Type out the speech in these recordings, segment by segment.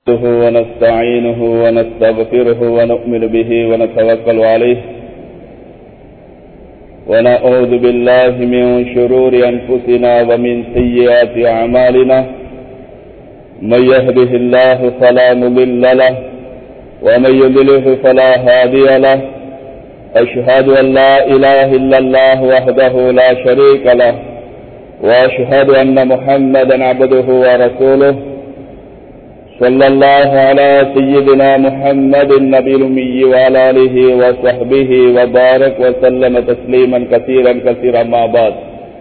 نحمده ونستعينه ونستغفره ونؤمن به ونتوكل عليه ونعوذ بالله من شرور أنفسنا ومن سيئات أعمالنا من يهده الله فلا مضل له ومن يضلله فلا هادي له أشهد أن لا إله إلا الله وحده لا شريك له وأشهد أن محمدا عبده ورسوله صلى الله على سيدنا محمد النبي الأمي وعلى آله وصحبه وبارك وسلم تسليما كثيرا كثيرا ما بعد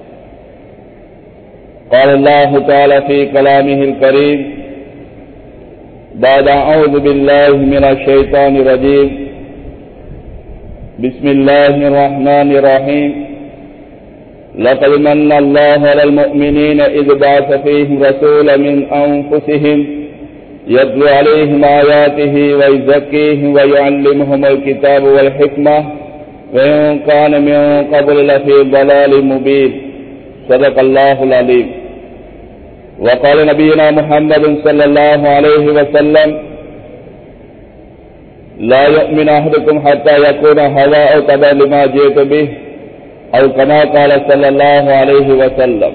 قال الله تعالى في كلامه الكريم بعد أعوذ بالله من الشيطان الرجيم بسم الله الرحمن الرحيم لقد من الله على المؤمنين إذ بعث فيهم رسولا من أنفسهم يتلو عليهم آياته ويزكيهم ويعلمهم الكتاب والحكمة وإن كان من قبل لفي ضلال مبين صدق الله العليم وقال نبينا محمد صلى الله عليه وسلم لا يؤمن أحدكم حتى يكون هواء تبع لما جئت به أو كما قال صلى الله عليه وسلم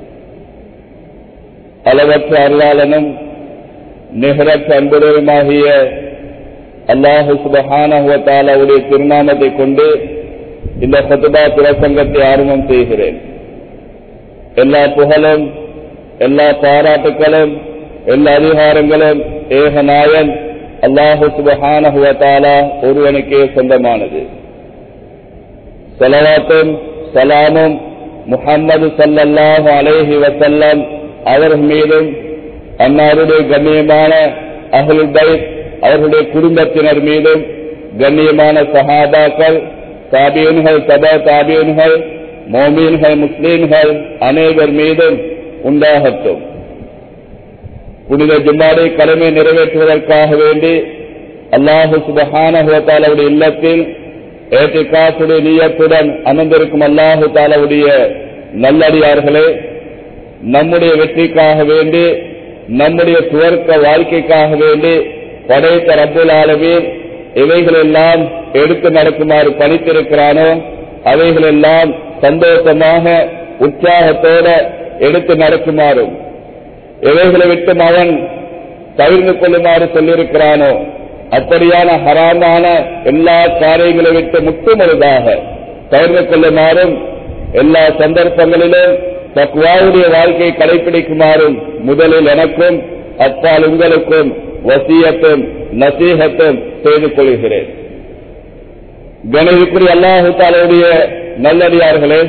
அளவற்ற அருளாளனும் நிகரற்ற அன்புடருமாகிய அல்லாஹு சுபஹானஹுவத்தாலாவுடைய திருநாமத்தை கொண்டு இந்த சத்துபா பிரசங்கத்தை ஆரம்பம் செய்கிறேன் எல்லா புகழும் எல்லா பாராட்டுகளும் எல்லா அதிகாரங்களும் ஏகநாயன் அல்லாஹு சுபஹானஹுவத்தாலா ஒருவனுக்கே சொந்தமானது சலவாத்தும் சலாமும் முகம்மது சல்லல்லாஹு அலேஹி வசல்லம் அவர்கள் மீதும் அன்னாருடைய கண்ணியமான அகலுடை அவர்களுடைய குடும்பத்தினர் மீதும் கண்ணியமான சஹாபாக்கள் தாபியன்கள் சபா தாபியன்கள் மோமீன்கள் முஸ்லீம்கள் அனைவர் மீதும் உண்டாகட்டும் புனித ஜும்மாடை கடமை நிறைவேற்றுவதற்காக வேண்டி அல்லாஹு சுபஹானஹுவத்தாலுடைய இல்லத்தில் ஏற்றிகாசுடைய நீயத்துடன் அமர்ந்திருக்கும் அல்லாஹு தாலாவுடைய நல்லடியார்களே நம்முடைய வெற்றிக்காக வேண்டி நம்முடைய சுவர்க்க வாழ்க்கைக்காக வேண்டி படைத்த ரப்புல் ஆலமீன் இவைகளெல்லாம் எடுத்து நடக்குமாறு பணித்திருக்கிறானோ அவைகளெல்லாம் சந்தோஷமாக உற்சாகத்தோட எடுத்து நடக்குமாறும் எவைகளை விட்டும் அவன் தவிர்ந்து கொள்ளுமாறு சொல்லியிருக்கிறானோ அப்படியான ஹராமான எல்லா காரியங்களை விட்டு முற்றுமுழுதாக தவிர்த்து கொள்ளுமாறும் எல்லா சந்தர்ப்பங்களிலும் தக்வாவுடைய வாழ்க்கையை கடைபிடிக்குமாறும் முதலில் எனக்கும் அப்பால் உங்களுக்கும் வசியத்தும் நசீகத்தும் செய்து கொள்கிறேன் கணவிக்குரிய அல்லாஹு தாலுடைய நல்லடியார்களே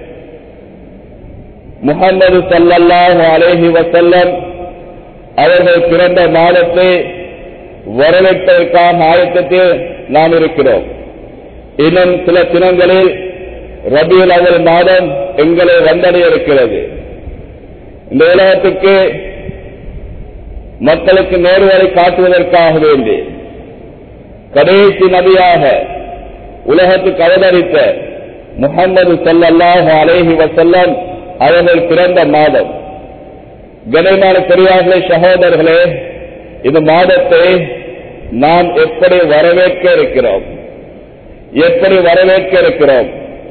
முகமது சல்லல்லாஹு அலேஹி வசல்லம் அவர்கள் பிறந்த மாதத்தை வரவேற்பதற்கான ஆயத்தத்தில் நாம் இருக்கிறோம் இன்னும் சில தினங்களில் ரபியுல் அவல் மாதம் எங்களை வந்தடைய இருக்கிறது இந்த உலகத்துக்கு மக்களுக்கு நேர்வரை காட்டுவதற்காக வேண்டி கடைசி நபியாக உலகத்துக்கு அவதரித்த முகமது சல்லாஹு அலேஹி வசல்லம் அவர்கள் பிறந்த மாதம் கனமான பெரியார்களே சகோதரர்களே இந்த மாதத்தை நாம் எப்படி வரவேற்க இருக்கிறோம் எப்படி வரவேற்க இருக்கிறோம்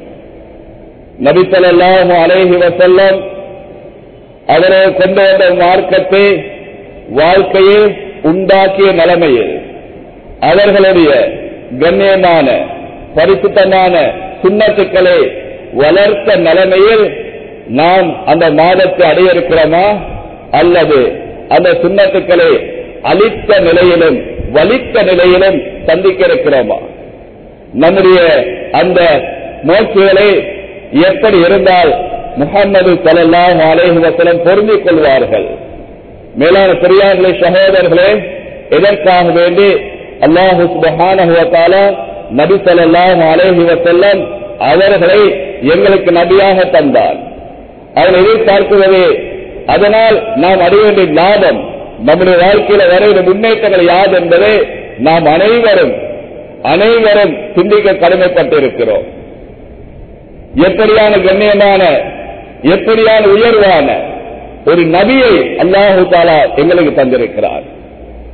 நபித்தலாஹு அலேஹி வசல்லம் அவரை கொண்டு வந்த மார்க்கத்தை வாழ்க்கையில் உண்டாக்கிய நிலைமையில் அவர்களுடைய கண்ணியமான பரிசுத்தமான சுண்ணத்துக்களை வளர்த்த நிலைமையில் நாம் அந்த மாதத்தை அடைய இருக்கிறோமா அல்லது அந்த சுண்ணத்துக்களை அளித்த நிலையிலும் வலித்த நிலையிலும் சந்திக்க இருக்கிறோமா நம்முடைய அந்த நோக்குகளை எப்படி இருந்தால் முகமது சல்லாஹ் அலேஹி வசலம் பொருந்திக் கொள்வார்கள் மேலான பெரியார்களே சகோதரர்களே எதற்காக வேண்டி அல்லாஹு சுபஹானஹுவத்தால நபி சல்லாஹ் அலேஹி வசல்லம் அவர்களை எங்களுக்கு நபியாக தந்தார் அவரை எதிர்பார்க்குவது அதனால் நாம் அடைய வேண்டிய லாபம் நம்முடைய வாழ்க்கையில வரைகிற முன்னேற்றங்கள் யாது என்பதை நாம் அனைவரும் அனைவரும் சிந்திக்க கடமைப்பட்டிருக்கிறோம் எப்படியான கண்ணியமான எப்படியான உயர்வான ஒரு நபியை அல்லாஹு தாலா எங்களுக்கு தந்திருக்கிறார்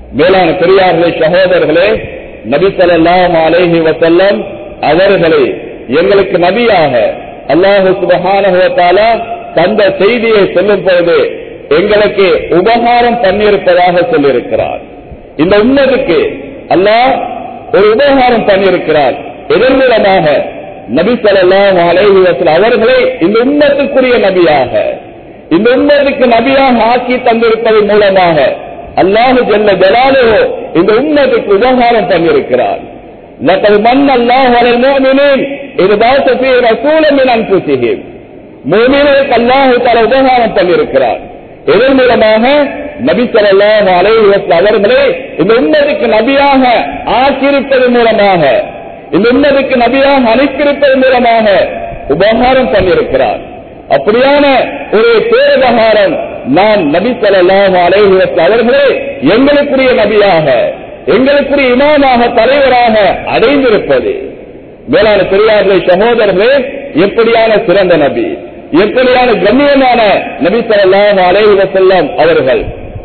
மேலான பெரியார்களே சகோதரர்களே நபி ஸல்லல்லாஹு அலைஹி வஸல்லம் அவர்களை எங்களுக்கு நபியாக அல்லாஹு சுபஹானஹு வ தஆலா தந்த செய்தியை சொல்லும் பொழுது எங்களுக்கு உபகாரம் பண்ணியிருப்பதாக சொல்லியிருக்கிறார் இந்த உம்மத்துக்கு அல்லாஹ் ஒரு உபகாரம் பண்ணியிருக்கிறார் இதன் மூலமாக நபி ஸல்லல்லாஹு அலைஹி வஸல்லம் அவர்களை இந்த உம்மத்துக்குரிய நபியாக இந்த உம்மத்துக்கு நபியாக ஆக்கி தந்திருப்பதன் மூலமாக அல்லாஹு ஜல்ல ஜலாலுஹு இந்த உம்மத்துக்கு உபகாரம் பண்ணியிருக்கிறார் لقد من الله على المؤمنين إذ بعث فيه رسولا من أنفسهم மூமினுக்கு அல்லாஹு தஆலா உபகாரம் பண்ணியிருக்கிறார் இதன் மூலமாக நபி ஸல்லல்லாஹு அலைஹி வஸல்லம் அவர்களை இந்த உம்மத்துக்கு நபியாக ஆக்கியிருப்பது மூலமாக இந்த உம்மத்துக்கு நபியாக அனுப்பியிருப்பது மூலமாக உபகாரம் பண்ணியிருக்கிறார் அப்படியான ஒரு பேரபகாரம் நான் நபி ஸல்லல்லாஹு அலைஹி வஸல்லம் அவர்களே எங்களுக்குரிய நபியாக எங்களுக்குரிய இமாமாக தலைவராக அடைந்திருப்பது மேலான பெரியார்களே சகோதரர்களே எப்படியான சிறந்த நபி எப்படியான கண்ணியமான நபி ஸல்லல்லாஹு அலைஹி வஸல்லம் அவர்கள்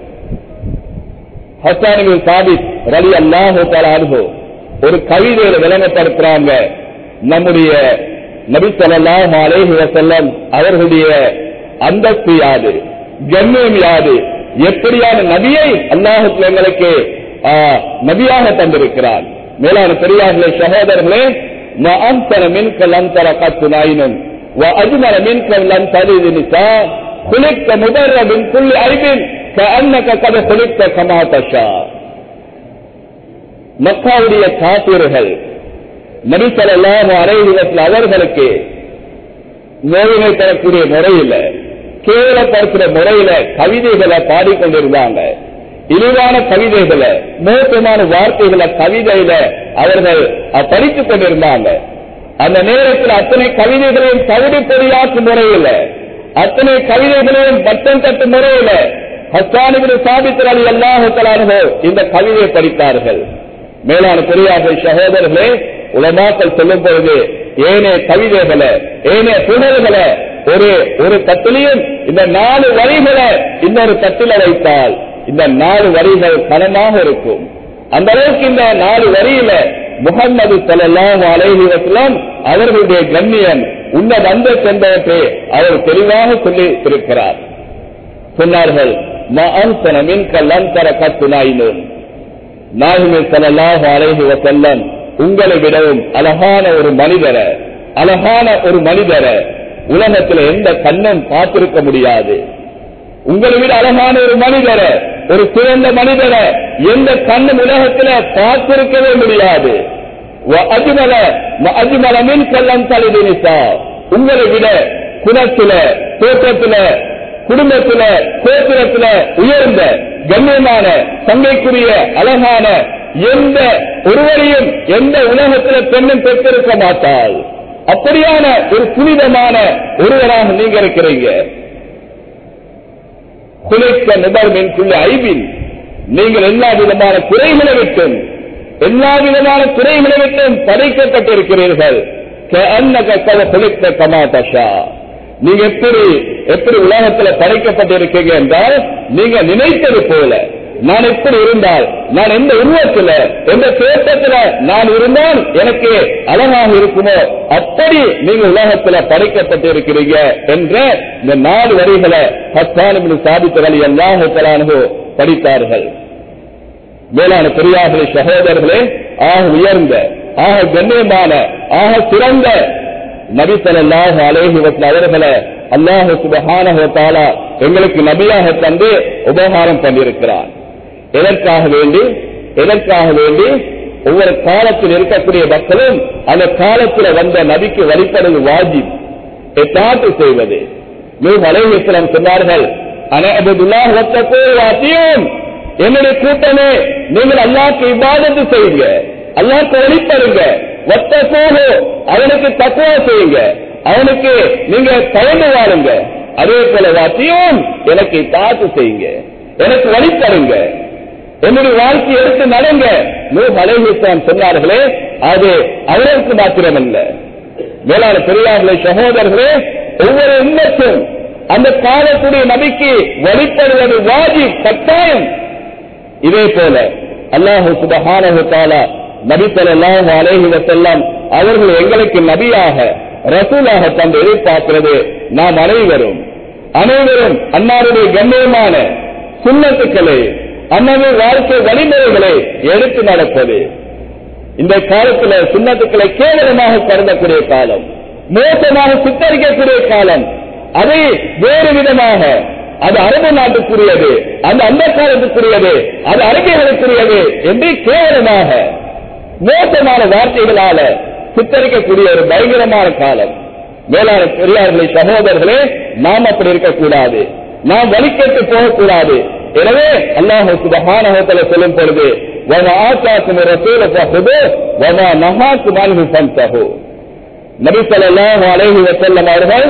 ஹஸ்ஸான் இப்னு சாபித் ரலியல்லாஹு தஆலா அன்ஹு ஒரு கவிதையில விளங்கப்படுத்துறாங்க நம்முடைய நபி ஸல்லல்லாஹு அலைஹி வஸல்லம் அவர்களுடைய அந்தஸ்து யாது கண்ணியம் யாது எப்படியான நபியை அல்லாஹ் எங்களுக்கு ஆ, நபியாக தந்திருக்கிறார் மேலான பெரியார்களே சகோதரர்களே ما أمثل منك لم تر قط عين وأجمل منك لم تلد نساء خلقت مبرا من كل عيب كأنك قد خلقت كما تشاء மக்காவுடைய காப்பீர்கள் நபி ஸல்லல்லாஹு அலைஹி வஸல்லம் அவர்களுக்கு நோயினை தரக்கூடிய முறையில கேவலப்படுத்துற முறையில கவிதைகளை பாடிக்கொண்டிருந்தாங்க இழிவான கவிதைகளை மோசமான வார்த்தைகளை கவிதையில அவர்கள் அஹ், படித்துக் கொண்டிருந்தாங்க அந்த நேரத்தில் அத்தனை கவிதைகளையும் கவிதை பொறியாற்றும் முறையில அத்தனை கவிதைகளையும் பட்டம் தட்டு முறையில ஹஸ்தானிபின் சாபித்தர் அலி அல்லாஹு இந்த கவிதையை படித்தார்கள் மேலான பெரியார்கள் சகோதரர்களே உலமாக்கள் சொல்லும் பொழுது ஏனே கவிதைகளை ஏனே புகழ்களை ஒரு ஒரு தட்டிலையும் இந்த நாலு வரிகளை இன்னொரு தட்டில வைத்தால் இந்த நாலு வரிகள் கனமாக இருக்கும் அந்த அளவுக்கு இந்த நாலு வரியில முகம்மது ஸல்லல்லாஹு அலைஹி வஸல்லம் அவர்களுடைய கண்ணியம் உன்னத அந்தஸ்து என்பவற்றை அவர் தெளிவாக சொல்லி இருக்கிறார் சொன்னார்கள் "மா அன்சன மின்க லன் தர கத்து நாயினூன்." நாயகமே ஸல்லல்லாஹு அலைஹி வஸல்லம் உங்களை விடவும் அழகான ஒரு மனிதர அழகான ஒரு மனிதர உலகத்தில் எந்த கண்ணும் பார்த்திருக்க முடியாது உங்களை விட அழகான ஒரு மனிதர ஒரு சிறந்த மனிதர எந்த கண்ணும் உலகத்தில் பார்த்திருக்கவே முடியாது வ- அஜ்மல ம- அஜ்மல மின் கல்லம் தலிது நிசா உங்களை விட குணத்தில தோற்றத்தில குடும்பத்தில கோத்திரத்தில உயர்ந்த கண்ணியமான தங்கைக்குரிய அழகான எந்த ஒருவரையும் எந்த உலகத்தில பெண்ணும் பெற்றிருக்க மாட்டாள் அப்படியான ஒரு புனிதமான ஒருவராக நீங்க இருக்கிறீங்க குலைக்க நிபர் மின்குள்ள ஐபின் நீங்கள் எல்லா விதமான குறைகளை விட்டும் எல்லா விதமான குறைகளை விட்டும் படைக்கப்பட்டிருக்கிறீர்கள் கஅன்னக கத குலைக்க கமா தஷா நீங்க எப்படி எப்படி உலகத்துல படைக்கப்பட்டிருக்கீங்க என்றால் நீங்க நினைத்தது போல நான் எப்படி இருந்தால் நான் எந்த உருவத்துல எந்த தோற்றத்துல நான் இருந்தால் எனக்கு அழகாக இருக்குமோ அப்படி நீங்க உலகத்துல படைக்கப்பட்டிருக்கிறீங்க என்ற இந்த நாலு வரிகளை ஹஸ்தானின் சாதித்தவர்கள் எல்லா படித்தார்கள் மேலான பெரியார்களே சகோதரர்களே ஆக உயர்ந்த ஆக கண்ணியமான ஆக சிறந்த நபி ஸல்லல்லாஹு அலைஹி வஸல்லம் அவர்களை அல்லாஹ் சுப்ஹானஹு வ தஆலா எங்களுக்கு நபியாக தந்து உபகாரம் பண்ணியிருக்கிறார் எதற்காக வேண்டி எதற்காக வேண்டி ஒவ்வொரு காலத்தில் இருக்கக்கூடிய மக்களும் அந்த காலத்தில் வந்த நபிக்கு வழிபடுவது வாஜிப் எத்தாட்டு செய்வது நூஹ் அலைஹிஸ்ஸலாம் சொன்னார்கள் அனஅபுதுல்லாஹ் வத்தகூ வாத்தியும் என்னுடைய கூட்டமே நீங்கள் அல்லாஹ்க்கு இபாதத்து செய்யுங்க அல்லாஹ்க்கு வழிபடுங்க வத்தகூஹு அவனுக்கு தக்குவா செய்யுங்க அவனுக்கு நீங்க பயந்து வாழுங்க அதே போல வாத்தியும் எனக்கு தாத்து செய்யுங்க எனக்கு வழிபடுங்க என்னுடைய வாழ்க்கை எடுத்து நடங்க நூஹ் அலைஹிஸ்ஸலாம் சொன்னார்களே அது அவருக்கு மாத்திரமல்ல மேலான பெரியார்களே சகோதரர்களே ஒவ்வொரு உண்மத்தும் அந்த காலத்துடைய நபிக்கு வழிபடுவது வாஜி கட்டாயம் இதே போல அல்லாஹு சுபஹானஹு தஆலா நபி ஸல்லல்லாஹு அலைஹி வஸல்லம் அவர்கள் எங்களுக்கு நபியாக ரசூலாக தந்து எதிர்பார்க்கிறது நாம் அனைவரும் அனைவரும் அன்னாருடைய கண்ணியமான சுண்ணத்துக்களை அன்னது வாழ்க்கை வழிமுறைகளை எடுத்து நடப்பது இந்த காலத்துல சுண்ணத்துக்களை கேவலமாக கருதக்கூடிய காலம் மோசமாக சித்தரிக்கக்கூடிய காலம் அதை வேறு விதமாக அது அரபு நாட்டுக்குரியது அந்த அந்த காலத்துக்குரியது அது அரபியர்களுக்குரியது என்று கேவலமாக மோசமான வார்த்தைகளால சித்தரிக்கக்கூடிய ஒரு பயங்கரமான காலம் மேலான பெரியார்களே சகோதரர்களே நாம் அப்படி இருக்கக்கூடாது நாம் வழிகேட்டு போகக்கூடாது எனவே அல்லாஹ் சுபஹானஹு சொல்லும் பொழுது வமா ஆத்தாக்கும் ரசூல ஃபஹுது வமா நஹாக்கும் அன்ஹு ஃபன்தஹு நபி ஸல்லல்லாஹு அலைஹி வஸல்லம் அவர்கள்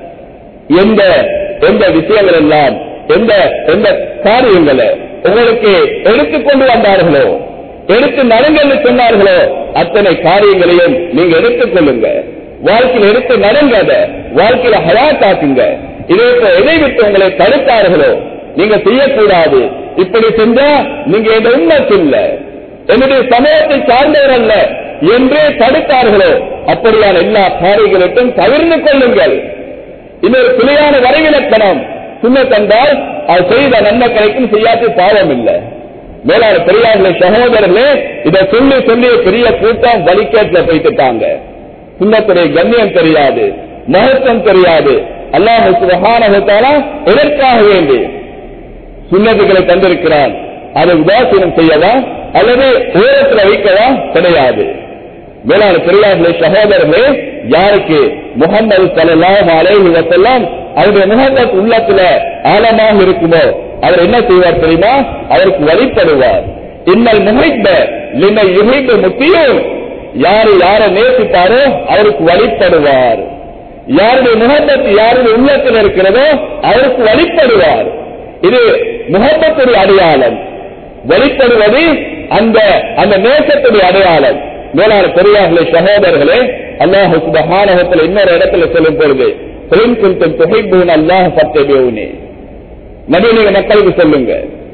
எந்த எந்த விஷயங்கள் எல்லாம் எந்த எந்த காரியங்களை உங்களுக்கு எடுத்துக்கொண்டு வந்தார்களோ எடுத்து நடங்கன்னு சொன்னார்களோ அத்தனை காரியங்களையும் நீங்க எடுத்துக் கொள்ளுங்க வாழ்க்கையில் எடுத்து நடங்க அதை வாழ்க்கையில ஹயாத்தாக்குங்க இதே போல எதை விட்டு உங்களை தடுத்தார்களோ நீங்க செய்யக்கூடாது இப்படி செஞ்சா நீங்க எந்த உண்மைக்கு இல்ல என்னுடைய சமூகத்தை சார்ந்தவர் அல்ல என்றே தடுத்தார்களோ அப்படியான எல்லா காரியங்களுக்கும் தவிர்த்து கொள்ளுங்கள் இன்னொரு பிழையான வரைவிலக்கணம் சுண்ண தந்தால் அது செய்த நன்மை கிடைக்கும் செய்யாத பாவம் இல்லை மேலான பெரியார்களே சகோதரர்களே இதை சொல்லி சொல்லி பெரிய கூட்டம் வழிகேட்டில் போயிட்டுட்டாங்க சுண்ணத்துடைய கண்ணியம் தெரியாது மகத்துவம் தெரியாது அல்லாஹ் சுபஹானஹு எதற்காக வேண்டி சுண்ணத்துகளை தந்திருக்கிறான் அதை உதாசீனம் செய்யவா அல்லது உயரத்தில் வைக்கவா கிடையாது மேலான பெரியார்களே சகோதரர்களே யாருக்கு முகமது சல்லாஹ் அலைஹி வசல்லாம் அவருடைய முகமத் உள்ளத்துல ஆழமாக இருக்குமோ அவர் என்ன செய்வார் தெரியுமா அவருக்கு வழிபடுவார் இன்னல் முகைப்ப லிமை யுகைப்ப முத்தியும் யாரு யாரை நேசித்தாரோ அவருக்கு வழிபடுவார் யாருடைய முகப்பத்து யாருடைய உள்ளத்தில் இருக்கிறதோ அவருக்கு வழிபடுவார் இது முகப்பத்துடைய அடையாளம் வெளிப்படுவது அந்த அந்த நேசத்துடைய அடையாளம் மேலான பெரியார்களே சகோதரர்களே அல்லாஹ் சுபஹானஹத்தில் இன்னொரு இடத்துல சொல்லும் பொழுது பெரும் குந்தம் துகைபூன் அல்லாஹ் சத்தியபேவுனே நபி நீங்க மக்களுக்கு சொல்லுங்க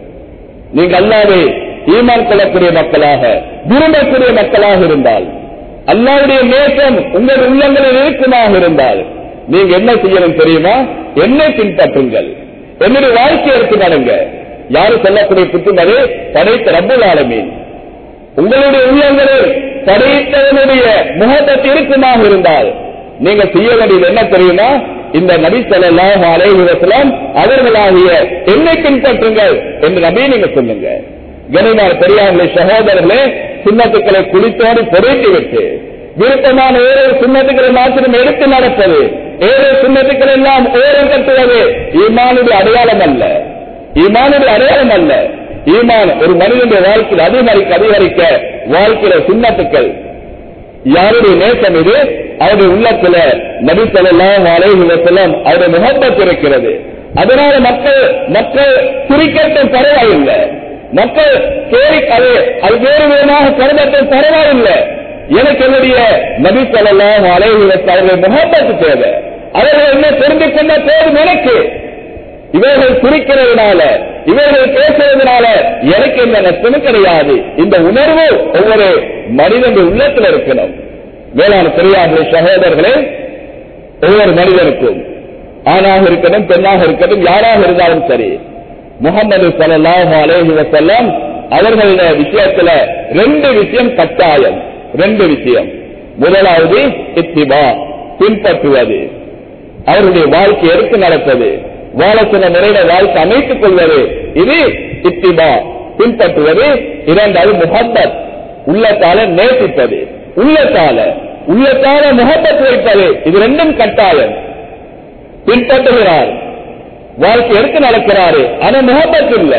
நீங்க அல்லாவே ஈமான் கொள்ளக்கூடிய மக்களாக விரும்பக்கூடிய மக்களாக இருந்தால் அல்லாவுடைய நேசம் உங்கள் உள்ளங்களில் இருக்குமாக இருந்தால் நீங்க என்ன செய்யணும் தெரியுமா என்னை பின்பற்றுங்கள் என்னுடைய வாழ்க்கை எடுத்து நடங்க யாரு சொல்லக்கூடிய புத்துமது படைத்த ரப்பல் ஆலமீன் உங்களுடைய உள்ளங்களில் படைத்தவனுடைய முகத்தை இருக்குமாக இருந்தால் நீங்க செய்ய வேண்டியது என்ன தெரியுமா இந்த நபி ஸல்லல்லாஹு அலைஹி வஸல்லம் அவர்களாகிய என்னை பின்பற்றுங்கள் என்று நபி நீங்க சொல்லுங்க கனிமார் பெரியார்களே சகோதரர்களே சுண்ணத்துக்களை குளித்தோடு பொருத்தி விட்டு விருப்பமான ஏழு சுண்ணத்துக்களை மாத்திரம் எடுத்து நடப்பது ஏழு சுண்ணத்துக்கள் எல்லாம் ஓரம் கட்டுவது ஈமானுடைய அடையாளம் அல்ல ஈமானுடைய அடையாளம் அல்ல ஈமான் ஒரு மனிதனுடைய வாழ்க்கையில் அதிகரிக்க அதிகரிக்க வாழ்க்கையில சுண்ணத்துக்கள் யாருடைய நேசம் இது அவருடைய உள்ளத்துல நபி ஸல்லல்லாஹு அலைஹி வஸல்லம் அவருடைய முகப்பத் இருக்கிறது அதனால மக்கள் மக்கள் குறிக்கட்டும் பரவாயில்லை மக்கள் கேரி அது அது வேறு விதமாக கருதட்டும் பரவாயில்லை எனக்கு என்னுடைய நபி ஸல்லல்லாஹு அலைஹி வஸல்லம் அவருடைய முகப்பத் தேவை அவர்கள் என்ன தெரிந்து கொண்ட போதும் எனக்கு இவர்கள் குறிக்கிறதுனால இவர்கள் பேசுறதுனால எனக்கு எந்த நஷ்டமும் கிடையாது இந்த உணர்வு ஒவ்வொரு மனிதனுடைய உள்ளத்தில் இருக்கணும் வேளாண் பெரியார்களே சகோதரர்களே ஒவ்வொரு மனிதனுக்கும் ஆணாக இருக்கட்டும் பெண்ணாக இருக்கட்டும் யாராக இருந்தாலும் சரி முகமது சல்லாஹு அலேஹி வசல்லம் அவர்களுடைய விஷயத்துல ரெண்டு விஷயம் கட்டாயம் ரெண்டு விஷயம் முதலாவது இத்திபா பின்பற்றுவது அவருடைய வாழ்க்கை எடுத்து நடப்பது வாழ சொன்ன முறையில வாழ்க்கை அமைத்துக் கொள்வது இது இத்திபா பின்பற்றுவது இரண்டாவது முகப்பத் உள்ளத்தால நேசிப்பது உள்ளத்தால உள்ளத்தால முகப்பத் வைப்பது இது ரெண்டும் கட்டாயம் பின்பற்றுகிறார் வாழ்க்கை எடுத்து நடக்கிறாரு ஆனா முகப்பத் இல்ல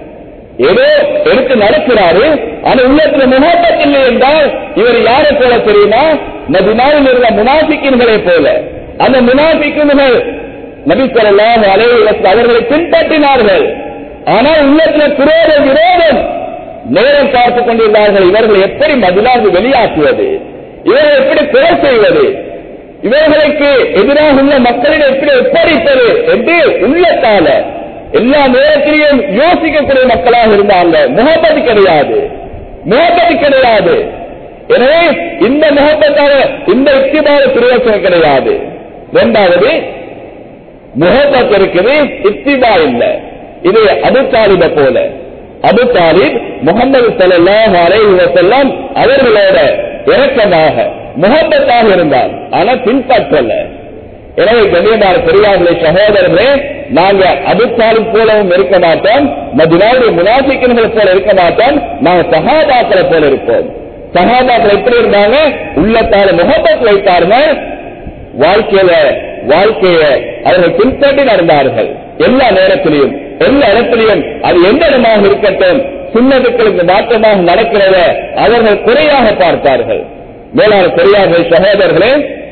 ஏதோ எடுத்து நடக்கிறாரு ஆனா உள்ளத்துல முகப்பத் இல்லை என்றால் இவர் யாரை போல தெரியுமா நபிமாவில் இருந்த முனாபிக்கின்களை போல அந்த முனாபிக்கின்கள் நபி ஸல்லல்லாஹு அலைஹி வஸல்லம் அவர்களை பின்பற்றினார்கள் ஆனால் உள்ளத்துல குரோத விரோதம் நேரம் பார்த்துக் கொண்டிருந்தார்கள் இவர்கள் எப்படி மதிலாக வெளியாக்குவது இவர்கள் எப்படி குறை செய்வது இவர்களுக்கு எதிராக உள்ள மக்களிடம் எப்படி ஒப்படைப்பது என்று உள்ளத்தால எல்லா நேரத்திலையும் யோசிக்கக்கூடிய மக்களாக இருந்தாங்க முகப்பதி கிடையாது முகப்பதி கிடையாது எனவே இந்த முகப்பத்தால இந்த இத்திபாத பிரயோசனம் கிடையாது இரண்டாவது முகப்பத் இருக்குது இத்திபா இல்ல இது அபு தாலிப போல அபு தாலிப் முகமது சல்லாஹ் அலைஹி வஸல்லம் அவர்களோட இறக்கமாக முகப்பத்தாக இருந்தார் ஆனா பின்பற்றல எனவே கண்ணியமான பெரியார்களே சகோதரர்களே நாங்க அபு தாலிப் போலவும் இருக்க மாட்டோம் மதினாவுடைய முனாசிக்கன்கள் போல இருக்க மாட்டோம் நாங்க சகாபாக்களை போல இருப்போம் சகாபாக்கள் எப்படி இருந்தாங்க உள்ளத்தால முகப்பத் வைத்தார்கள் வாழ்க்கையில வாழ்க்கைய அவர்கள் பின்பற்றி நடந்தார்கள் எல்லா நேரத்திலையும் எல்லா இடத்திலையும் அது எந்த இடமாக இருக்கட்டும் சுண்ணதுக்களுக்கு மாற்றமாக நடக்கிறத அவர்கள் குறையாக பார்த்தார்கள் மேலான பெரியார்கள் சகோதரர்களே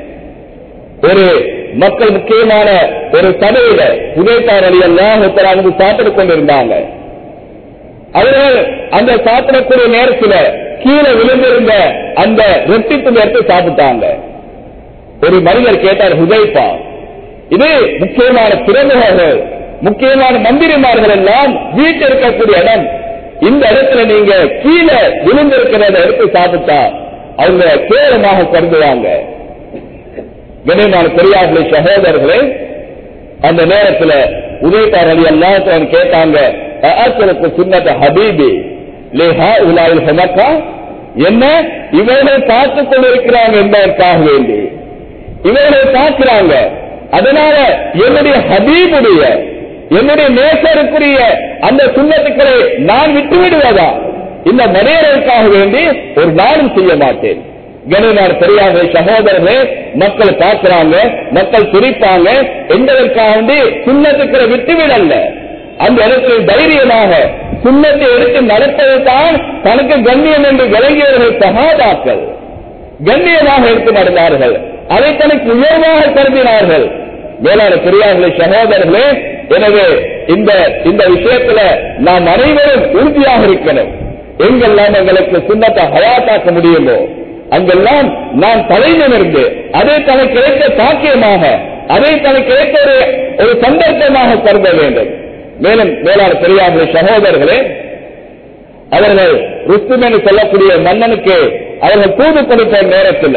ஒரு மக்கள் முக்கியமான ஒரு சபையில புதைத்தார் அலி எல்லாம் வந்து சாப்பிட்டுக் கொண்டிருந்தாங்க அவர்கள் அந்த சாப்பிடக்கூடிய நேரத்தில் கீழே விழுந்திருந்த அந்த ரொட்டி துண்டத்தை சாப்பிட்டாங்க ஒரு மனிதர் கேட்டார் ஹுதைப்பா இது முக்கியமான பிரமுகர்கள் முக்கியமான மந்திரிமார்கள் எல்லாம் வீட்டில் இருக்கக்கூடிய இடம் இந்த இடத்துல நீங்க கீழே விழுந்திருக்கிறத எடுத்து சாப்பிட்டா அவங்க கேவலமாக கருதுவாங்க கண்ணியமான பெரியார்களே சகோதரர்களே அந்த நேரத்தில் உதயத்தார் அலி அல்லாஹ் கேட்டாங்க அஅசலுக்கு சுன்னத ஹபீபி லேஹா உலாயில் ஹமக்கா என்ன இவர்கள் பார்த்துக் கொண்டிருக்கிறாங்க என்பதற்காக வேண்டி இவர்கள் பார்க்கிறாங்க அதனால என்னுடைய ஹபீபுடைய என்னுடைய நேசருக்குரிய அந்த சுண்ணத்துக்களை நான் விட்டு விடுவதா இந்த மனிதர்களுக்காக வேண்டி ஒரு நாளும் செய்ய மாட்டேன் கணினார் பெரியார்கள் சகோதரர்களே மக்கள் பார்க்கிறாங்க மக்கள் துடிப்பாங்க என்பதற்காக வேண்டி சுண்ணத்துக்களை விட்டுவிடல்ல அந்த இடத்தில் தைரியமாக சுண்ணத்தை எடுத்து நடப்பது தான் தனக்கு கண்ணியம் என்று விளங்கியவர்கள் சகாதாக்கள் கண்ணியமாக எடுத்து நடந்தார்கள் அதை தனக்கு உயர்வாக கருதினார்கள் வேளாண் பெரியார்களே சகோதரர்களே எனவே இந்த இந்த விஷயத்துல நாம் அனைவரும் உறுதியாக இருக்கணும் எங்கெல்லாம் எங்களுக்கு சுண்ணத்தை ஹயாத்தாக்க முடியுமோ அங்கெல்லாம் நாம் தலை நிமிர்ந்து அதை தனக்கு கிடைத்த சாக்கியமாக அதை தனக்கு கிடைத்த ஒரு ஒரு சந்தர்ப்பமாக கருத வேண்டும் மேலும் மேலான பெரியார்களே சகோதரர்களே அவர்கள் ருஸ்தும் என்று சொல்லக்கூடிய மன்னனுக்கு அவர்கள் தூது கொடுத்த நேரத்தில்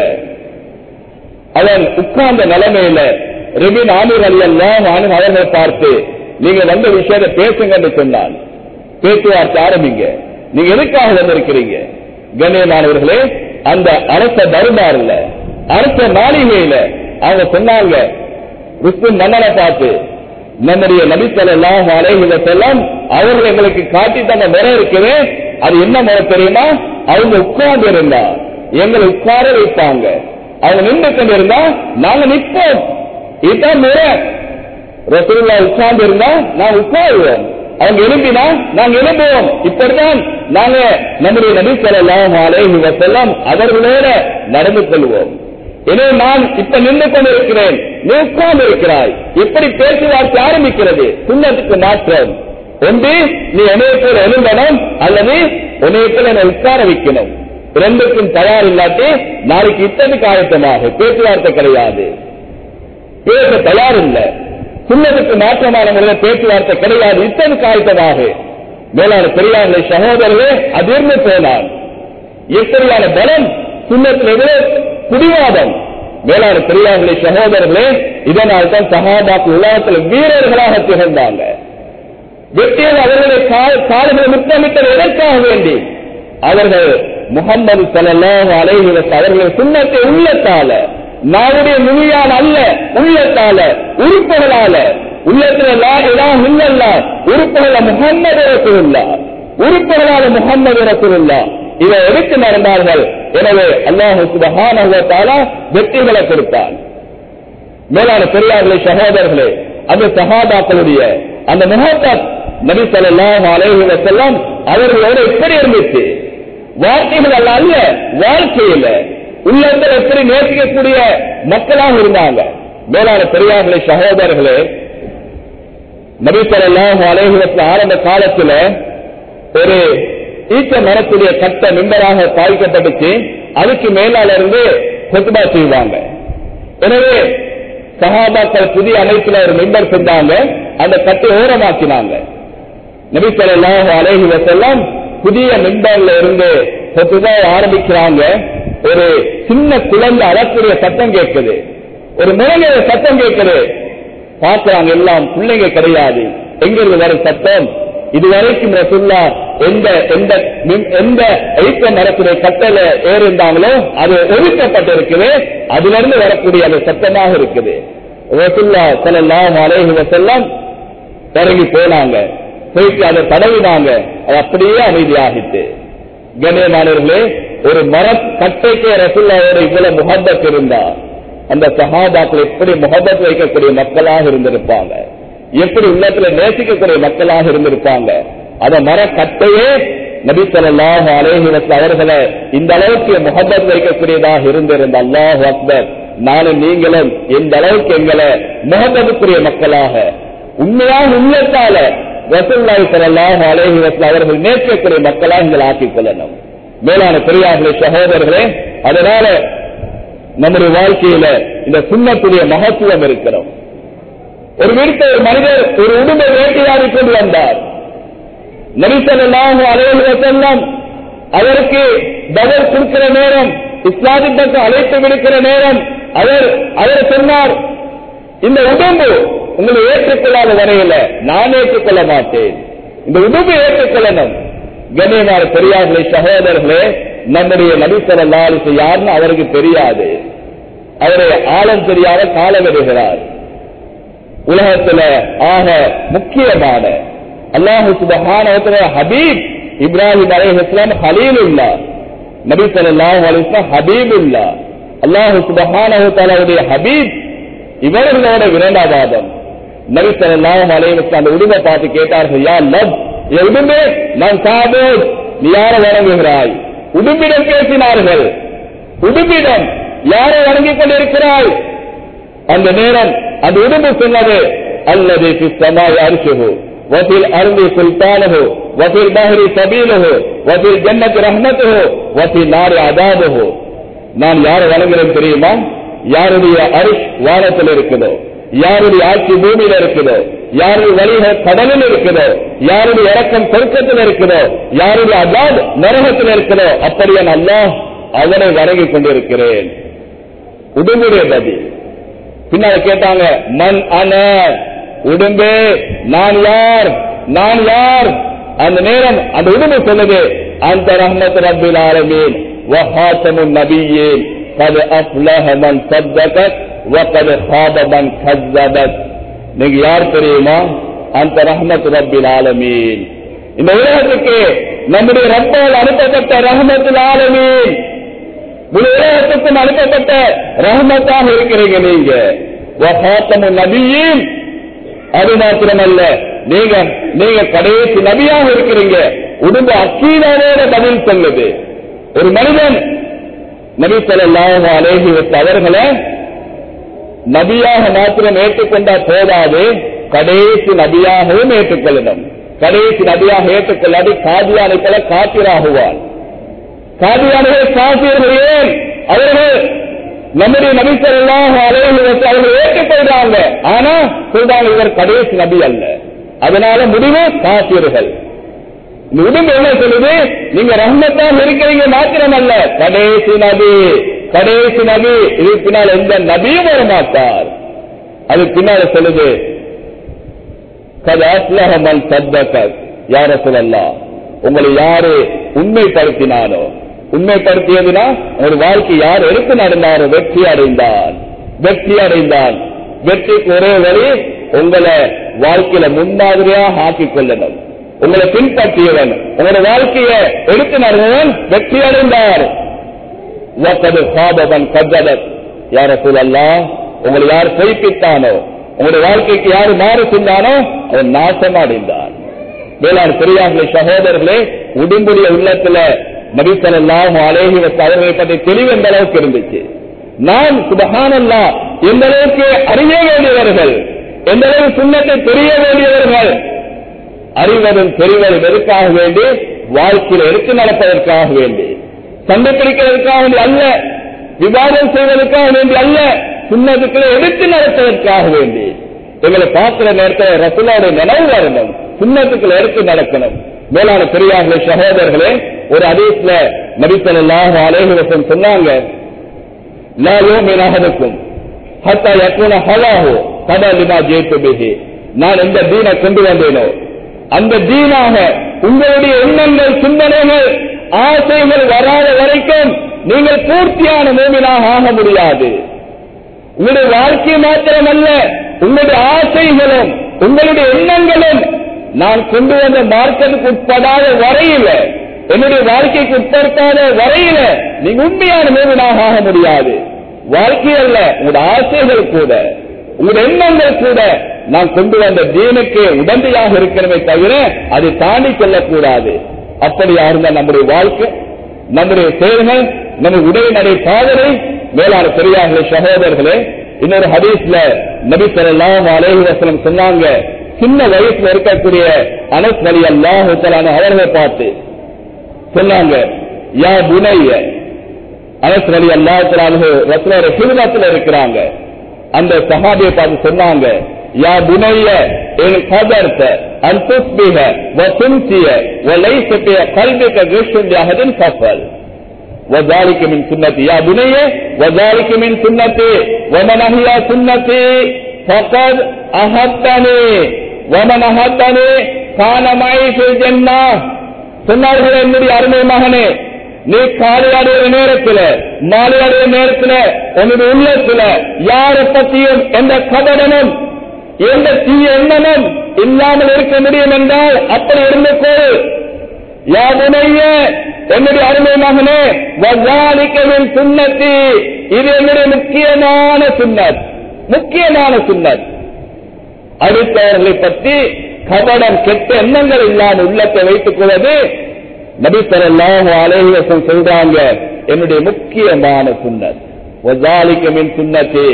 அவன் உட்கார்ந்த நிலைமையில ரெபின் ஆமீர் அலி எல்லாம் அவர்களை பார்த்து நீங்க வந்த விஷயத்தை பேசுங்க என்று சொன்னான் பேச்சுவார்த்தை ஆரம்பிங்க நீங்க எதுக்காக வந்திருக்கிறீங்க கண்ணியமானவர்களே அந்த அரச தர்பார்ல அரச மாளிகையில அவங்க சொன்னாங்க ருஸ்தும் மன்னனை பார்த்து நம்முடைய நபித்தலாம் அலைகிதெல்லாம் அவர்கள் எங்களுக்கு காட்டி தந்த முறை இருக்குது அது என்ன முறை தெரியுமா அவங்க உட்கார்ந்து இருந்தா எங்களை உட்கார வைப்பாங்க அவங்க நின்று கொண்டிருந்தா நாங்க நிற்போம் இதுதான் முறை ரசூல்லா உட்கார்ந்து இருந்தா நான் உட்காருவோம் அவங்க எழுப்பினா நாங்க எழுப்புவோம் இப்படிதான் நாங்க நம்முடைய நபி சொல்லலாம் அலைஹி வசல்லம் அவர்களோட நடந்து கொள்வோம் எனவே நான் இப்ப நின்று கொண்டிருக்கிறேன் நீ உட்கார்ந்து இருக்கிறாய் எப்படி பேச்சுவார்த்தை ஆரம்பிக்கிறது சுண்ணத்துக்கு மாற்றம் ஒன்று நீ இணையத்தில் எழுந்தணும் அல்லது இணையத்தில் என்னை உட்கார வைக்கணும் ரெண்டுக்கும் தயார் இல்லாட்டி நாளைக்கு இத்தனைக்கு ஆயத்தமாக பேச்சுவார்த்தை கிடையாது பேச தயார் இல்லை சுண்ணத்துக்கு மாற்றமான முறையில் பேச்சுவார்த்தை கிடையாது இத்தனைக்கு ஆயத்தமாக மேலான பெரியார்களே சகோதரர்களே அதிர்ந்து போனான் எப்படியான பலம் சுண்ணத்தில் எதிரே குடிவாதம் மேலான பெரியார்களே சகோதரர்களே இதனால் தான் சகாபாக்கு உலகத்தில் வீரர்களாக திகழ்ந்தாங்க வெற்றியில் அவர்களுடைய கால்களை முத்தமிட்டது எதற்காக வேண்டி அவர்கள் முகம்மது சல்லாஹ் அலைஹி அவர்களுடைய சுண்ணத்தை உள்ளத்தால நாவுடைய மொழியால் அல்ல உள்ளத்தால உறுப்புகளால உள்ளத்துல லா இலாஹ இல்லல்லாஹ் உறுப்புகள முகம்மது ரசூலுல்லாஹ் உறுப்புகளால முகம்மது ரசூலுல்லாஹ் இதை எடுத்து நடந்தார்கள் எனவே அல்லாஹு சுபஹானஹு வ தஆலா வெற்றிகளை கொடுத்தான் மேலான பெரியார்களே சகோதரர்களே அந்த சஹாபாக்களுடைய அந்த முகத்தத் நபி ஸல்லல்லாஹு அலைஹி வஸல்லம் அவர்களோட எப்படி இருந்துச்சு வார்த்தைகள் அல்ல அல்ல வாழ்க்கையில உள்ளத்தில் எப்படி நேசிக்கக்கூடிய மக்களாக இருந்தாங்க மேலான பெரியார்களே சகோதரர்களே நபி ஸல்லல்லாஹு அலைஹி வஸல்லம் ஆரம்ப காலத்துல ஒரு ஈச்ச மரத்துடைய கட்ட மிம்பராக பாய்க்கப்பட்டுச்சு அதுக்கு மேலால இருந்து கொத்துபா செய்வாங்க எனவே சஹாபாக்கள் புதிய அமைப்புல ஒரு மெம்பர் செஞ்சாங்க அந்த கட்டை ஓரமாக்கினாங்க நபி ஸல்லல்லாஹு அலைஹி வஸல்லம் புதிய மிம்பர்ல இருந்து பொதுவா ஆரம்பிக்கிறாங்க ஒரு சின்ன குழந்தை அழக்கூடிய சத்தம் கேட்குது ஒரு முழங்க சத்தம் கேட்குது பார்க்கறாங்க எல்லாம் பிள்ளைங்க கிடையாது எங்கிருந்து வரும் சத்தம் இதுவரைக்கும் ரசுல்லா எந்த எந்த மிம்- எந்த ஐக்க மரத்துடைய கட்டள ஏறிருந்தாங்களோ அது ஒதுக்கப்பட்டிருக்குது அதுல இருந்து வரக்கூடிய அந்த சத்தமாக இருக்குது ரசுல்லா ஸல்லல்லாஹு அலைஹி வஸல்லம் இறங்கி போனாங்க போயிட்டு அதை தடவினாங்க அது அப்படியே அமைதியாகிட்டு கண்ணியமானவர்களே ஒரு மர கட்டைக்கே ரசுல்லாவோட இவ்வளவு முகப்பத் இருந்தா அந்த சஹாபாக்கள் எப்படி முகப்பத் வைக்கக்கூடிய மக்களாக இருந்திருப்பாங்க எப்படி உள்ளத்துல நேசிக்கக்கூடிய மக்களாக இருந்திருப்பாங்க அந்த மர கட்டையே நபி ஸல்லல்லாஹு அலைஹி வஸல்லம் அவர்களை இந்த அளவுக்கு முகப்பத் வைக்கக்கூடியதாக இருந்திருந்த அல்லாஹ் அக்பர் நானும் நீங்களும் இந்த அளவுக்கு எங்களை முகப்பத்துக்குரிய மக்களாக உண்மையாக உள்ளத்தால ரசூலுல்லாஹி ஸல்லல்லாஹு அலைஹி வஸல்லம் அவர்கள் நேசிக்கக்கூடிய மக்களாக எங்களை ஆக்கிக் கொள்ளணும் மேலான பெரியார்களே சகோதரர்களே அதனால நம்முடைய வாழ்க்கையில இந்த சுண்ணத்துடைய மகத்துவம் இருக்கிறோம் ஒரு வீட்டை ஒரு மனிதர் ஒரு உடும்பை வேட்டையாடி கொண்டு வந்தார் நபிசல்லாஹு அலைஹி வஸல்லம் அதற்கு பதில் கொடுக்கிற நேரம் இஸ்லாமின் பக்கம் அழைத்து விடுக்கிற நேரம் அவர் அவர் சொன்னார் இந்த உடம்பு உங்களை ஏற்றுக்கொள்ளாத வரையில நான் ஏற்றுக்கொள்ள மாட்டேன் இந்த உடம்பு ஏற்றுக்கொள்ளணும் கண்ணியமான பெரியார்களே சகோதரர்களே நம்முடைய நபிசல்லாலிசு யாருன்னு அவருக்கு தெரியாது அவரை ஆழம் தெரியாத காலம் வருகிறார் உலகத்துல ஆக முக்கியமான அல்லாஹு சுபஹான ஹபீப் இப்ராஹிம் அலைஹிஸ்லாம் ஹலீலுல்லா நபி ஸல்லல்லாஹு அலைஹி வஸல்லம் ஹபீபுல்லா அல்லாஹு சுபஹானஹு தஆலாவுடைய ஹபீப் இவர்களோட விரண்டாபாதம் நபி ஸல்லல்லாஹு அலைஹி வஸல்லம் அந்த உடுமை பார்த்து கேட்டார்கள் யா லப் ஏ உடும்பே நான் சாபோத் நீ யாரை வணங்குகிறாய் உடும்பிடம் பேசினார்கள் உடும்பிடம் யாரை வணங்கிக் கொண்டிருக்கிறாய் அந்த நேரம் அந்த உடம்பு சொன்னது அல்லது சமாய் அரிசுகு வசில் அருந்தி சுல்தானகு வசில் பஹரி சபீலகு வசில் ஜன்னத் ரஹ்மத்துகு வசில் நாடு அதாபகு நான் யாரை வணங்குறேன் தெரியுமா யாருடைய அரிஷ் வானத்தில் இருக்குதோ யாருடைய ஆட்சி பூமியில இருக்குதோ யாருடைய வழிகள் கடலில் இருக்குதோ யாருடைய இறக்கம் சொர்க்கத்தில் இருக்குதோ யாருடைய அதாப் நரகத்தில் இருக்குதோ அப்படியே அல்லாஹ் அவனை வணங்கிக் கொண்டிருக்கிறேன் உடும்புடைய பதில் பின்னால கேட்டாங்க மண் அன உடும்பு நான் யார் நான் யார் அந்த நேரம் அந்த உடும்பு சொல்லுது அந்த ரஹ்மத் ரப்பில் ஆலமீன் வஹாத்தமுன் நபியீன் قد أفلح من صدقت وقد خاب من كذبت நீங்க யார் தெரியுமா அந்த ரஹ்மத் ரப்பில் ஆலமீன் இந்த உலகத்துக்கு நம்முடைய ரப்பால் அனுப்பப்பட்ட ரஹ்மத்துல் ஆலமீன் முழு உலகத்துக்கும் அனுப்பப்பட்ட ரஹமத்தாக இருக்கிறீங்க நீங்க வஃபாத்தமு நபியின் அது மாத்திரமல்ல நீங்க நீங்க கடைசி நபியாக இருக்கிறீங்க உடம்பு அக்கீதாவோட பதில் சொல்லுது ஒரு மனிதன் நபி ஸல்லல்லாஹு அலைஹி வஸல்லம் அவர்களை நபியாக மாத்திரம் ஏற்றுக்கொண்டா போதாது கடைசி நபியாகவும் ஏற்றுக்கொள்ளணும் கடைசி நபியாக ஏற்றுக்கொள்ளாது காதியானை போல காத்திராகுவான் காதியானவர்கள் காசியர்கள் ஏன் அவர்கள் நம்முடைய நபி ஸல்லல்லாஹு அலைஹி வஸல்லம் அவர்கள் ஏற்றுக்கொள்றாங்க ஆனா சொல்றாங்க இவர் கடைசி நபி அல்ல அதனால முடிவு காசியர்கள் இந்த உடம்பு என்ன சொல்லுது நீங்க ரஹ்மத்தாக இருக்கிறீங்க மாத்திரம் அல்ல கடைசி நபி கடைசி நபி இதுக்கு பின்னால் எந்த நபியும் வர மாட்டார் அது பின்னால சொல்லுது கதாஸ்லஹமன் சத்தகத் யார சொல்லலாம் உங்களை யாரு உண்மைப்படுத்தினானோ உண்மைப்படுத்தியதுனா ஒரு வாழ்க்கை யார் எடுத்து நடந்தாரோ வெற்றி அடைந்தான் வெற்றி அடைந்தான் வெற்றிக்கு ஒரே வழி உங்களை வாழ்க்கையில முன்மாதிரியாக ஆக்கிக் கொள்ளணும் உங்களை பின்பற்றியவன் உங்களோட வாழ்க்கையை எடுத்து நடந்தவன் வெற்றி அடைந்தார் وَقَدْ خَابَ مَنْ كَذَّبَ يَا رَسُولَ اللَّهِ உங்களை யார் பொய்ப்பித்தானோ உங்களுடைய வாழ்க்கைக்கு யார் மாறு சென்றானோ அவன் நாசம் அடைந்தான் வேளாண் பெரியார்களே சகோதரர்களே உடம்புடைய உள்ளத்துல நபிசல்லாஹு அலேஹி அவர்களை பற்றி தெளிவு எந்த அளவுக்கு இருந்துச்சு நாம் சுபஹானல்லா எந்த அளவுக்கு அறிய வேண்டியவர்கள் எந்த அளவு சுண்ணத்தை தெரிய வேண்டியவர்கள் அறிவதும் தெரிவதும் எதுக்காக வேண்டி வாழ்க்கையில் எடுத்து நடப்பதற்காக வேண்டி சண்டை பிடிக்கிறதுக்காக வேண்டி அல்ல விவாதம் செய்வதற்காக வேண்டி அல்ல சுண்ணத்துக்களை எடுத்து நடப்பதற்காக வேண்டி எங்களை பார்க்கிற நேரத்தில் ரசுல்லாவுடைய நினைவு வரணும் சுண்ணத்துக்குள்ள எடுத்து நடக்கணும் மேலான பெரியார்களே சகோதரர்களே ஒரு அதீஸ்ல நபித்தலாக அலேஹசம் சொன்னாங்க லா யோமின் அஹதுக்கும் ஹத்தா யக்குன ஹலாஹு கதா லிமா ஜெயித்து பிஹி நான் எந்த தீனை கொண்டு வந்தேனோ அந்த தீனாக உங்களுடைய எண்ணங்கள் சிந்தனைகள் ஆசைகள் வராத வரைக்கும் நீங்கள் பூர்த்தியான மூமினாக ஆக முடியாது உங்களுடைய வாழ்க்கை மாத்திரமல்ல உங்களுடைய ஆசைகளும் உங்களுடைய எண்ணங்களும் நான் கொண்டு வந்த மார்க்கத்துக்கு உட்படாத வரையில என்னுடைய வாழ்க்கைக்கு உட்படுத்தாத வரையில நீங்க உண்மையான மூவினாக ஆக முடியாது வாழ்க்கை அல்ல உங்களுடைய ஆசைகள் கூட உங்களுடைய எண்ணங்கள் கூட நான் கொண்டு வந்த தீனுக்கு உடந்தையாக இருக்கிறமே தவிர அதை தாண்டி செல்லக்கூடாது அப்படியா இருந்தால் நம்முடைய வாழ்க்கை நம்முடைய செயல்கள் நம்ம உடல்நடை பாதனை மேலான பெரியார்களே சகோதரர்களே இன்னொரு ஹதீஸ்ல நபி ஸல்லல்லாஹு அலைஹி வஸல்லம் சொன்னாங்க சின்ன வயசுல இருக்கக்கூடிய அனஸ் வலி அல்லாஹு தஆலா அவர்களை பார்த்து சொன்னாங்க யா புனைய அனஸ் வலி அல்லாஹு தஆலா ரத்னோட ஹிதமத்துல இருக்கிறாங்க அந்த சஹாபியை பார்த்து சொன்னாங்க யா புனைய என் கதர்த்த அன் துஸ்பிஹ வ தும்சிய வ லைஸ ஃபி கல்பிக கிஷ்ஷுன் லிஅஹதின் ஃபஃபல் وذلك من سنتي يا بني وذلك من سنتي ومن أحيا سنتي فقد أحبني ومن أحبني كان معي في الجنة சொன்னார்கள் என்னுடைய அருமை மகனே நீ காலை அடைகிற நேரத்துல மாலை அடைகிற நேரத்துல உன்னுடைய உள்ளத்துல யாரை பற்றியும் எந்த கபடனும் எந்த தீய எண்ணமும் இல்லாமல் இருக்க முடியும் என்றால் அப்படி இருந்து கோரு யாவுடைய என்னுடைய அருமை மகனே வஜாலிக்கவின் சுண்ணத்தி இது என்னுடைய முக்கியமான சுண்ணத் முக்கியமான சுண்ணத் அடுத்தவர்களை பற்றி கபடம் கெட்ட எண்ணங்கள் இல்லாமல் உள்ளத்தை வைத்துக் கொள்வது நபி ஸல்லல்லாஹு அலைஹி வஸல்லம் சொல்றாங்க என்னுடைய முக்கியமான சுன்னத் வஜாலிக மின் சுன்னத்தி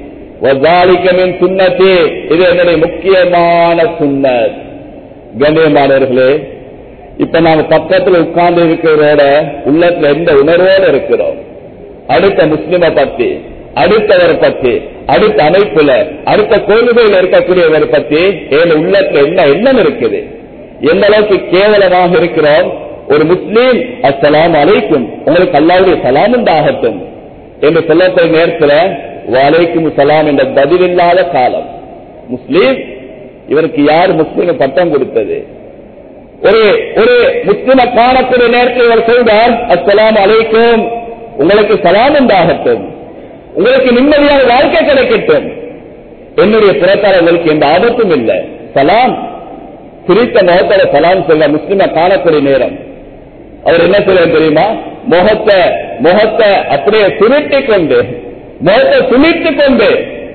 வஜாலிக மின் சுன்னத்தி இது என்னுடைய முக்கியமான சுன்னத் கண்ணியமானவர்களே இப்ப நாம பக்கத்துல உட்கார்ந்து இருக்கிறதோட உள்ளத்துல எந்த உணர்வோட இருக்கிறோம் அடுத்த முஸ்லிமை பத்தி அடுத்தவரை பத்தி அடுத்த அமைப்புல அடுத்த கொள்கையில் இருக்கக்கூடியவரை பத்தி என் உள்ளத்துல என்ன எண்ணம் இருக்குது எந்த அளவுக்கு கேவலமாக இருக்கிறோம் ஒரு முஸ்லீம் அஸ்ஸலாம் அலைக்கும் உங்களுக்கு அல்லாவுடைய சலாம் உண்டாகட்டும் என்று சொல்லக்கூடிய நேரத்தில் வலைக்கும் சலாம் என்ற பதிலில்லாத காலம் முஸ்லீம் இவருக்கு யார் முஸ்லீம் பட்டம் கொடுத்தது ஒரு ஒரு முஸ்லிம காணக்கூடிய நேரத்தில் இவர் சொல்றார் அஸ்ஸலாம் அலைக்கும் உங்களுக்கு சலாம் உண்டாகட்டும் உங்களுக்கு நிம்மதியான வாழ்க்கை கிடைக்கட்டும் என்னுடைய புறத்தாளர்களுக்கு எந்த ஆபத்தும் இல்லை சலாம் குறித்த முகத்தோட சலாம் சொல்ல முஸ்லிம காணக்கூடிய நேரம் அவர் என்ன சொல்ல தெரியுமா முகத்தை முகத்தை அப்படியே சுருட்டி கொண்டு முகத்தை சுழித்து கொண்டு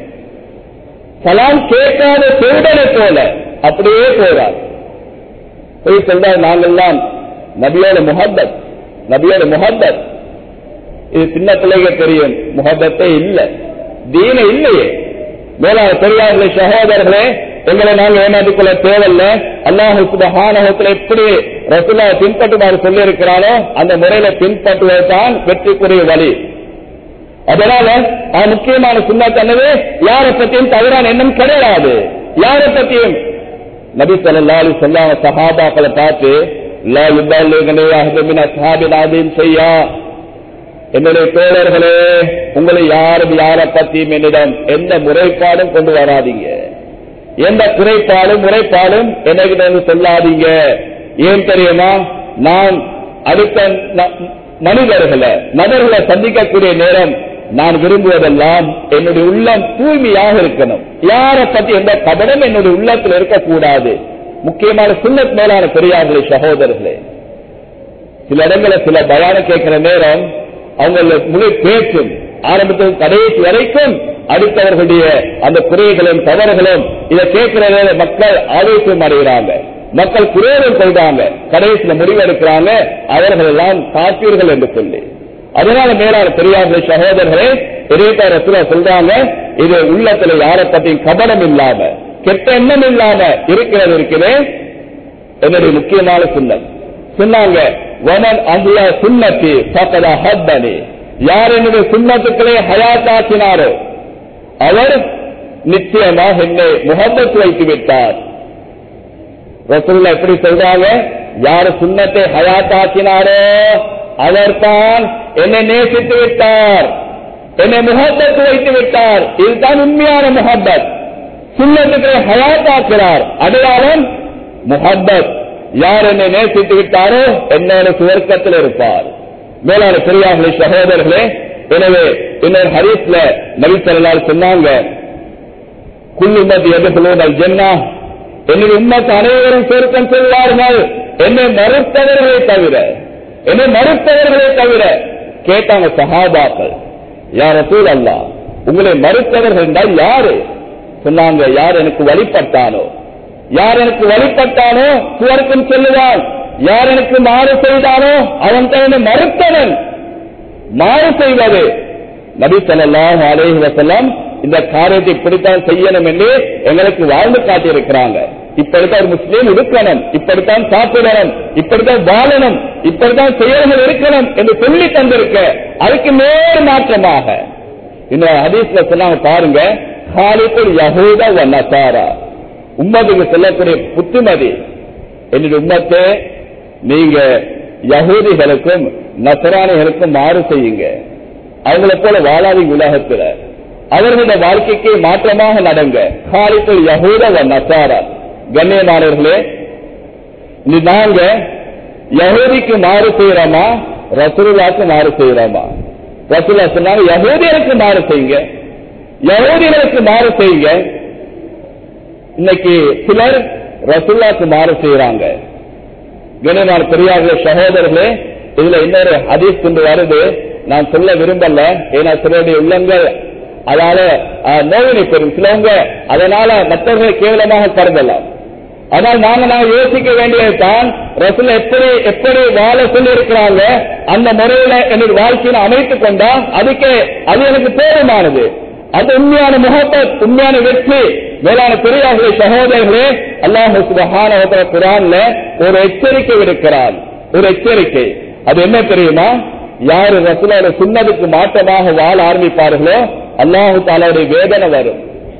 சலாம் கேட்காத செவிடனை போல அப்படியே போறார் போய் சொல்றார் நாங்கள்லாம் நபியோட முகப்பத் நபியோட முகப்பத் இது சின்ன பிள்ளைகள் தெரியும் முகப்பத்தே இல்லை தீன இல்லையே மேலான பெரியார்களே சகோதரர்களே எங்களை நாங்க ஏமாற்றிக் கொள்ள தேவையில்ல அல்லாஹு சுபஹானகத்தில் எப்படி ரசுல்லா பின்பற்றுமாறு சொல்லி இருக்கிறாரோ அந்த முறையில பின்பற்றுவதுதான் வெற்றிக்குரிய வழி அதனால அது முக்கியமான சுண்ணா தன்னது யாரை பத்தியும் தவறான எண்ணம் கிடையாது யாரை பத்தியும் நபி சொல்லி சொல்லாம சஹாபாக்களை பார்த்து லா யுபாலிகனே அஹ்தமின் அஸ்ஹாபின் ஆதீன் செய்யா என்னுடைய தோழர்களே உங்களை யாரும் யாரை பத்தியும் என்னிடம் எந்த முறைப்பாடும் கொண்டு வராதீங்க எந்த குறைப்பாடும் முறைப்பாடும் என்னகிட்ட வந்து சொல்லாதீங்க ஏன் தெரியுமா நான் அடுத்த ந- மனிதர்களை நபர்களை சந்திக்கக்கூடிய நேரம் நான் விரும்புவதெல்லாம் என்னுடைய உள்ளம் தூய்மையாக இருக்கணும் யாரை பத்தி எந்த கபடம் என்னுடைய உள்ளத்தில் இருக்கக்கூடாது முக்கியமான சுண்ணத் மேலான பெரியார்களே சகோதரர்களே சில இடங்களை சில பயான கேட்கிற நேரம் அவங்கள முழு பேச்சும் ஆரம்பத்தில் கடைசி வரைக்கும் அடுத்தவர்களுடைய அந்த குறைகளும் தவறுகளும் இதை கேட்கிற நேரம் மக்கள் ஆவேசம் அடைகிறாங்க மக்கள் குறைகளும் கொள்றாங்க கடைசியில முடிவெடுக்கிறாங்க அவர்கள் எல்லாம் காப்பீர்கள் என்று சொல்லி அதனால மேலான பெரியார்களே சகோதரர்களே இறைத்தாரத்துல சொல்றாங்க இது உள்ளத்துல யாரை பற்றியும் கபடம் இல்லாம கெட்ட எண்ணம் இல்லாம இருக்கிறது இருக்குது என்னுடைய முக்கியமான சுண்ணம் சொன்னாங்க வமன் அஹ்ல சுன்னத்தி ஃபக்கத ஹப்பனி யார் என்னுடைய சுண்ணத்துக்களை ஹயாத்தாக்கினாரோ அவர் நிச்சயமாக என்னை முகப்பத் வைத்து விட்டார் ரசூல்லா எப்படி சொல்றாங்க யார் சுண்ணத்தை ஹயாத்தாக்கினாரோ அவர்தான் என்னை நேசித்து விட்டார் என்னை முகப்பத்து வைத்து விட்டார் இதுதான் உண்மையான முகப்பத் சுண்ணத்துக்கு ஹயாத்தாக்கிறார் அடையாளம் முகப்பத் யார் என்னை நேசித்து விட்டாரோ என்னோட சுவர்க்கத்தில் இருப்பார் மேலான பெரியார்களே சகோதரர்களே எனவே இன்னொரு ஹரீஸ்ல நபி சொல்லலால் சொன்னாங்க குல்லுமதி எதிர்கொள்வதால் ஜென்னா என்னுடைய உண்மத்து அனைவரும் சுருக்கம் செல்வார்கள் என்னை மறுத்தவர்களை தவிர என்னை மறுத்தவர்களை தவிர கேட்டாங்க சஹாபாக்கள் யார் ரசூல் அல்லா உங்களை மறுத்தவர்கள் என்றால் யாரு சொன்னாங்க யார் எனக்கு வழிபட்டானோ யார் எனக்கு வழிபட்டானோ சுவர்க்கம் செல்லுவான் யார் எனக்கு மாறு செய்தானோ அவன் தான் மறுத்தவன் மாறு செய்வது நபி ஸல்லல்லாஹு அலைஹி வஸல்லம் இந்த காரியத்தை இப்படித்தான் செய்யணும் என்று எங்களுக்கு வாழ்ந்து காட்டியிருக்கிறாங்க இப்படித்தான் ஒரு முஸ்லீம் இருக்கணும் இப்படித்தான் சாப்பிடணும் இப்படித்தான் வாழணும் இப்படித்தான் செயல்கள் இருக்கணும் என்று சொல்லி தந்திருக்க அதுக்கு நேர் மாற்றமாக இந்த ஹதீஸ்ல சொன்னாங்க பாருங்க காலிக்குள் யகூத வ நசாரா உம்மத்துக்கு சொல்லக்கூடிய புத்திமதி என்னுடைய உம்மத்தே நீங்க யகூதிகளுக்கும் நசராணிகளுக்கும் மாறு செய்யுங்க அவங்கள போல வாழாதீங்க உலகத்துல அவர்களுடைய வாழ்க்கைக்கு மாற்றமாக நடங்க காலிக்குள் யகூத வ நசாரா கண்ணியமானவர்களே நீ நாங்க யகூதிக்கு மாறு செய்யறோமா ரசூலுல்லாக்கு மாறு செய்யறோமா ரசூல்லா சொன்னாங்க யகூதியருக்கு மாறு செய்யுங்க யகூதிகளுக்கு மாறு செய்யுங்க இன்னைக்கு சிலர் ரசூல்லாக்கு மாறு செய்யறாங்க கண்ணியமான பெரியார்களே சகோதரர்களே இதுல இன்னொரு ஹதீஸ் கொண்டு வருது நான் சொல்ல விரும்பல ஏன்னா சிலருடைய உள்ளங்கள் அதால அஹ், நோயினை பெறும் சிலவங்க அதனால மற்றவர்களை கேவலமாக கருதலாம் ஆனால் நாங்க நாங்க யோசிக்க வேண்டியது தான் ரசூல் எப்படி எப்படி வாழ சொல்லி இருக்கிறாங்க அந்த முறையில என்னுடைய வாழ்க்கையை அமைத்துக் கொண்டா அதுக்கு அது எனக்கு போதுமானது அது உண்மையான முகப்பத் உண்மையான வெற்றி மேலான பெரியார்களே சகோதரர்களே அல்லாஹ் சுபஹான குரான்ல ஒரு எச்சரிக்கை விடுக்கிறார் ஒரு எச்சரிக்கை அது என்ன தெரியுமா யாரு ரசூலோட சுண்ணதுக்கு மாற்றமாக வாழ ஆரம்பிப்பார்களோ அல்லாஹு தாலாவுடைய வேதனை வரும்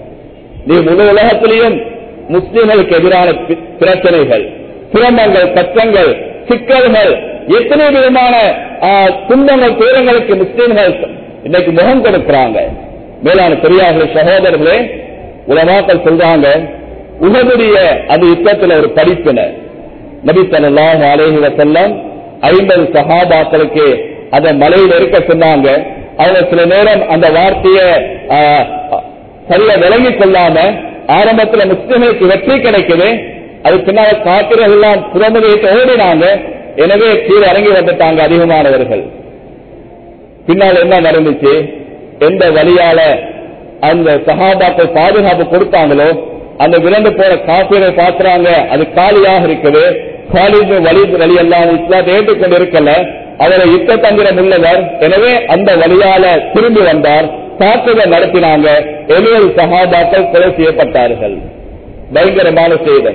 நீ முழு உலகத்திலையும் முஸ்லிம்களுக்கு எதிரான பி- பிரச்சனைகள் சிரமங்கள் கஷ்டங்கள் சிக்கல்கள் எத்தனை விதமான ஆ, துன்பங்கள் துயரங்களுக்கு முஸ்லிம்கள் இன்னைக்கு முகம் கொடுக்கிறாங்க மேலான பெரியார்கள் சகோதரர்களே உலமாக்கள் சொல்றாங்க உகதுடைய அந்த யுத்தத்தில் ஒரு படிப்பினை நபி ஸல்லல்லாஹு அலைஹி வஸல்லம் ஐம்பது சஹாபாக்களுக்கு அந்த மலையில் இருக்க சொன்னாங்க அவங்க சில நேரம் அந்த வார்த்தையை ஆ, சரியா விளங்கிக் கொள்ளாம ஆரம்பத்துல முஸ்லிம்களுக்கு வெற்றி கிடைக்குது அது பின்னால காப்பிர்கள் எல்லாம் புறமுகையிட்டு ஓடினாங்க எனவே கீழே இறங்கி வந்துட்டாங்க அதிகமானவர்கள் பின்னால் என்ன நடந்துச்சு எந்த வழியால அந்த சகாபாக்கள் பாதுகாப்பு கொடுத்தாங்களோ அந்த விரண்டு போற காப்பீரை பாக்குறாங்க அது காலியாக இருக்குது காலிது வழி வழி எல்லாம் இஸ்லாத்தை ஏற்றுக்கொண்டு இருக்கல அவரை யுத்த தந்திரம் உள்ளவர் எனவே அந்த வழியால திரும்பி வந்தார் தாக்குதல் நடத்தினாங்க எழுபது சகாபாக்கள் கொலை செய்யப்பட்டார்கள் பயங்கரமான செய்தன்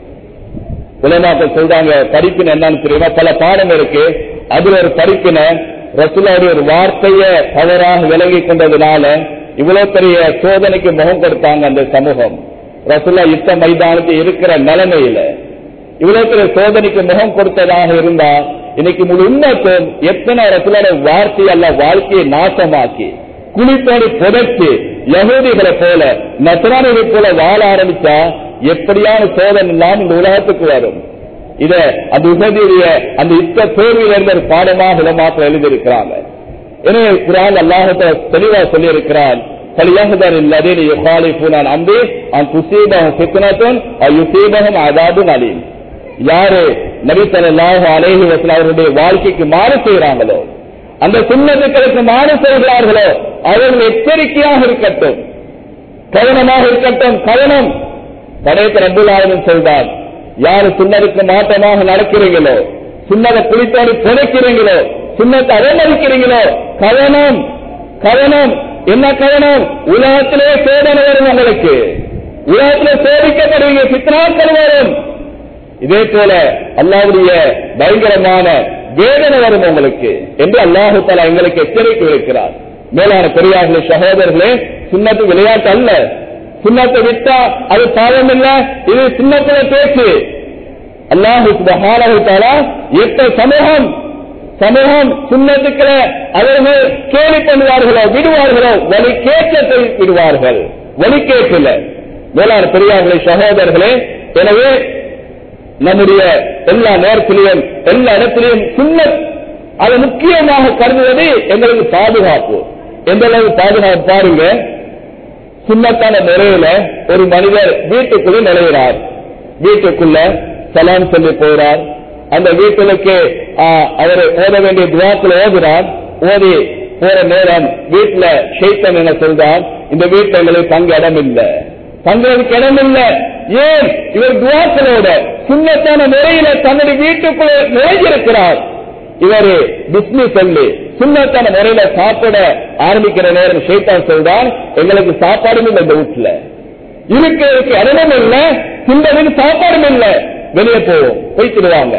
உலமாக்கள் சொல்றாங்க படிப்பின என்னன்னு தெரியுமா பல பாடம் இருக்கு அதுல ஒரு படிப்பின ரசூலாவுடைய ஒரு வார்த்தைய தவறாக விலகி கொண்டதுனால இவ்வளவு பெரிய சோதனைக்கு முகம் கொடுத்தாங்க அந்த சமூகம் ரசூல்லா யுத்த மைதானத்தில் இருக்கிற நிலைமையில இவ்வளவு பெரிய சோதனைக்கு முகம் கொடுத்ததாக இருந்தா இன்னைக்கு முழு உண்மைக்கும் எத்தனை ரசூலோட வார்த்தை அல்ல வாழ்க்கையை நாசமாக்கி குளித்தோடு புதைச்சு யகூதிகளை போல நசராணிகளை போல வாழ ஆரம்பிச்சா எப்படியான சோதனை எல்லாம் இந்த உலகத்துக்கு வரும் இத அந்த உகதியுடைய அந்த யுத்த தோல்வியில இருந்த ஒரு பாடமாக இடமாற்றம் எழுதியிருக்கிறாங்க எனவே குரான் அல்லாஹத்தை தெளிவா சொல்லியிருக்கிறான் فليحذر الذين يخالفون عن امره ان تصيبهم فتنه او يصيبهم عذاب اليم யாரு நபி ஸல்லல்லாஹு அலைஹி வஸல்லம் அவருடைய வாழ்க்கைக்கு மாறு செய்கிறாங்களோ அந்த சுண்ணத்துக்களுக்கு மாறு செய்கிறார்களோ அவர்கள் எச்சரிக்கையாக இருக்கட்டும் கவனமாக இருக்கட்டும் கவனம் படைத்த ரப்புல் ஆலமீன் சொல்றார் யாரு சுண்ணருக்கு மாற்றமாக நடக்கிறீங்களோ சுண்ணதை குளித்தோடு புதைக்கிறீங்களோ சுண்ணத்தை அவமதிக்கிறீங்களோ கவனம் கவனம் என்ன கவனம் உலகத்திலே சோதனை வரும் உங்களுக்கு உலகத்திலே சோதிக்கப்படுவீங்க சித்தனாக்கள் வரும் இதே போல அல்லாவுடைய பயங்கரமான வேதனை வரும் உங்களுக்கு என்று அல்லாஹு தலா எங்களுக்கு எச்சரிக்கை இருக்கிறார் மேலான பெரியார்களே சகோதரர்களே சுண்ணத்து விளையாட்டு அல்ல சுண்ணத்தை விட்டா அது பாவம் இல்ல இது சுண்ணத்துல பேச்சு அல்லாஹு சுபஹானஹு தஆலா எத்த சமூகம் சமூகம் சுண்ணத்துக்களை அவர்கள் கேலி பண்ணுவார்களோ விடுவார்களோ வழி கேட்கத்தை விடுவார்கள் வழி கேட்கல வேளாண் பெரியார்களே சகோதரர்களே எனவே நம்முடைய எல்லா நேரத்திலையும் எல்லா இடத்திலையும் சுண்ணத் அது முக்கியமாக கருதுவது எங்களுக்கு பாதுகாப்பு எந்த அளவு பாதுகாப்பு பாருங்க சுண்ணத்தான முறையில ஒரு மனிதர் வீட்டுக்குள்ள நுழைகிறார் வீட்டுக்குள்ள சலாம் சொல்லி போகிறார் அந்த வீட்டுக்கு அவர் ஓத வேண்டிய துவாத்துல ஓதுறார் ஓதி போற நேரம் வீட்டுல ஷெய்தன் என்ன சொல்றார் இந்த வீட்டுல எங்களுக்கு தங்க இடம் இல்ல தங்களுக்கு இடம் இல்ல ஏன் இவர் துவாக்களோட சுண்ணத்தான முறையில தன்னுடைய வீட்டுக்குள்ள நுழைஞ்சிருக்கிறார் இவர் பிஸ்மி சொல்லி சுண்ணத்தான முறையில சாப்பிட ஆரம்பிக்கிற நேரம் ஷேத்தான் சொல்றான் எங்களுக்கு சாப்பாடும் இல்லை இந்த வீட்டுல இருக்கிறதுக்கு இடமும் இல்ல தின்றதுக்கு சாப்பாடும் இல்ல வெளியே போவோம் போய்த்திடுவாங்க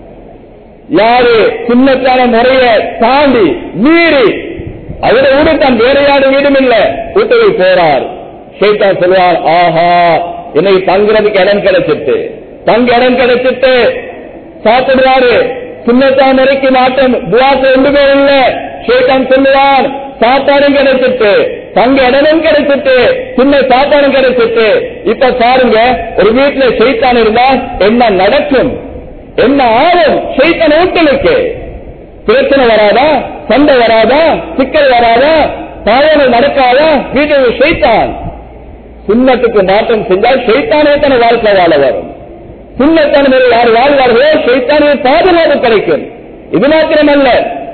யாரு சுண்ணத்தான முறைய தாண்டி மீறி அவரை வீடு தான் வேற யாரும் வீடும் இல்ல வீட்டுக்கு போறார் ஷேத்தான் சொல்லுவான் ஆஹா இன்னைக்கு தங்குறதுக்கு இடம் கிடைச்சிட்டு தங்க இடம் கிடைச்சிட்டு சாப்பிடுறாரு சுண்ணத்தான் முறைக்கு மாற்றம் துவாக்கு ஒன்றுமே இல்ல ஷேத்தான் சொல்லுவான் சாப்பாடும் கிடைச்சிட்டு தங்க இடமும் கிடைச்சிட்டு சின்ன சாப்பாடும் கிடைச்சிட்டு இப்ப பாருங்க ஒரு வீட்டுல ஷெய்தான் இருந்தா என்ன நடக்கும் என்ன ஆகும் ஷெய்தான் வீட்டுக்கு பிரச்சனை வராதா சண்டை வராதா சிக்கல் வராதா பாவனை நடக்காதா வீட்டுக்கு ஷெய்தான் சுண்ணத்துக்கு மாற்றம் செஞ்சால் ஷெய்தானே தன வாழ்க்கை வாழ வரும் சுண்ணத்தான மேல் யார் வாழ்வார்களோ ஷெய்தானே பாதுகாப்பு கிடைக்கும் இது மாத்திரமல்ல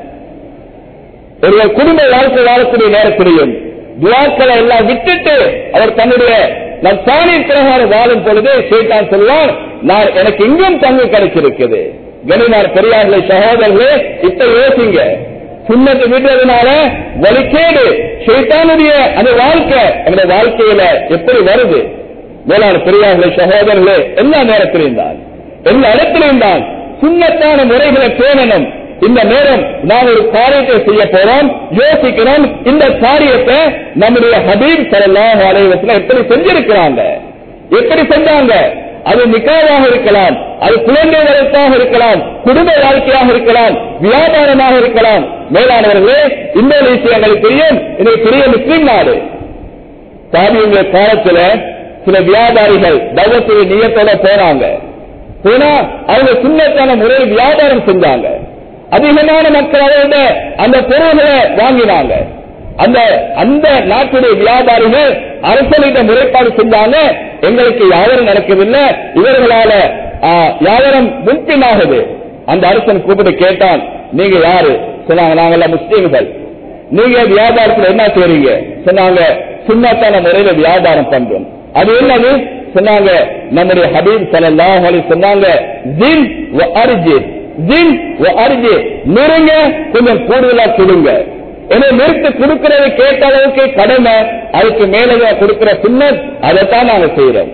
ஒருவர் குடும்ப வாழ்க்கை வாழக்கூடிய நேரத்திலையும் துவாக்களை எல்லாம் விட்டுட்டு அவர் தன்னுடைய நான் சாணி பிரகாரம் வாழும் பொழுது ஷேட்டான் சொல்வான் நான் எனக்கு இங்கும் தங்கு கிடைச்சிருக்குது கனிமார் பெரியார்களே சகோதரர்களே இப்ப யோசிங்க சுண்ணத்தை விடுறதுனால வலிக்கேடு ஷேட்டானுடைய அந்த வாழ்க்கை அந்த வாழ்க்கையில எப்படி வருது வேளாண் பெரியார்களே சகோதரர்களே எல்லா நேரத்திலையும் தான் எல்லா இடத்திலையும் தான் சுண்ணத்தான முறைகளை பேணணும் இந்த நேரம் நாம் ஒரு காரியத்தை செய்ய போறோம் யோசிக்கிறோம் இந்த காரியத்தை நம்முடைய ஹபீப் சல்லாஹ் அலைவசத்துல எப்படி செஞ்சிருக்கிறாங்க எப்படி செஞ்சாங்க அது நிக்காவாக இருக்கலாம் அது குழந்தை வளர்ப்பாக இருக்கலாம் குடும்ப வாழ்க்கையாக இருக்கலாம் வியாபாரமாக இருக்கலாம் மேலானவர்களே இந்தோனேசியா எங்களுக்கு தெரியும் இது பெரிய முஸ்லீம் நாடு சாமியுடைய காலத்துல சில வியாபாரிகள் தவத்துடைய நியத்தோட போனாங்க போனா அவங்க சுண்ணத்தான முறையில் வியாபாரம் செஞ்சாங்க அதிகமான மக்கள் அவரோட அந்த பொருள்களை வாங்கினாங்க அந்த அந்த நாட்டுடைய வியாபாரிகள் அரசனிடம் முறைப்பாடு செஞ்சாங்க எங்களுக்கு யாரும் நடக்கவில்லை இவர்களால யாவரம் முன்பின்னாகுது அந்த அரசன் கூப்பிட்டு கேட்டான் நீங்க யாரு சொன்னாங்க நாங்கெல்லாம் முஸ்லீம்கள் நீங்க வியாபாரத்தில் என்ன செய்றீங்க சொன்னாங்க சுண்ணத்தான முறையில வியாபாரம் பண்றோம் அது என்னது சொன்னாங்க நம்முடைய ஹபீப் சல்லாஹ் அலி சொன்னாங்க ஜின் அரிஜி ஜின் அரிஜி நெருங்க கொஞ்சம் கூடுதலா கொடுங்க எனவே நிறுத்து கொடுக்கிறது கேட்ட அளவுக்கு கடமை அதுக்கு மேலே கொடுக்கிற பின்னர் அதைத்தான் நாங்க செய்யறோம்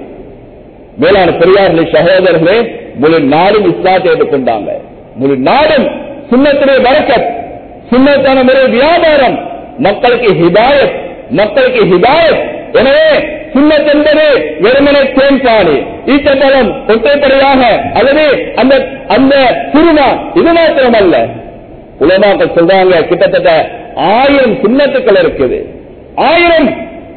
மேலான பெரியார்களே சகோதரர்களே முழு நாடும் இஸ்லாத்தை எடுத்துக்கொண்டாங்க முழு நாடும் சுண்ணத்துடைய வழக்கத் சுண்ணத்தான முறை வியாபாரம் மக்களுக்கு ஹிதாயத் மக்களுக்கு ஹிதாயத் எனவே சுண்ணத் என்பது வெறுமனை தேன்பாடு ஈச்சப்பழம் ஒற்றைப்படையாக அல்லது அந்த அந்த குருமா இது மாத்திரமல்ல உலமாக்கள் சொல்றாங்க கிட்டத்தட்ட ஆயிரம் சுண்ணத்துக்கள் இருக்குது ஆயிரம்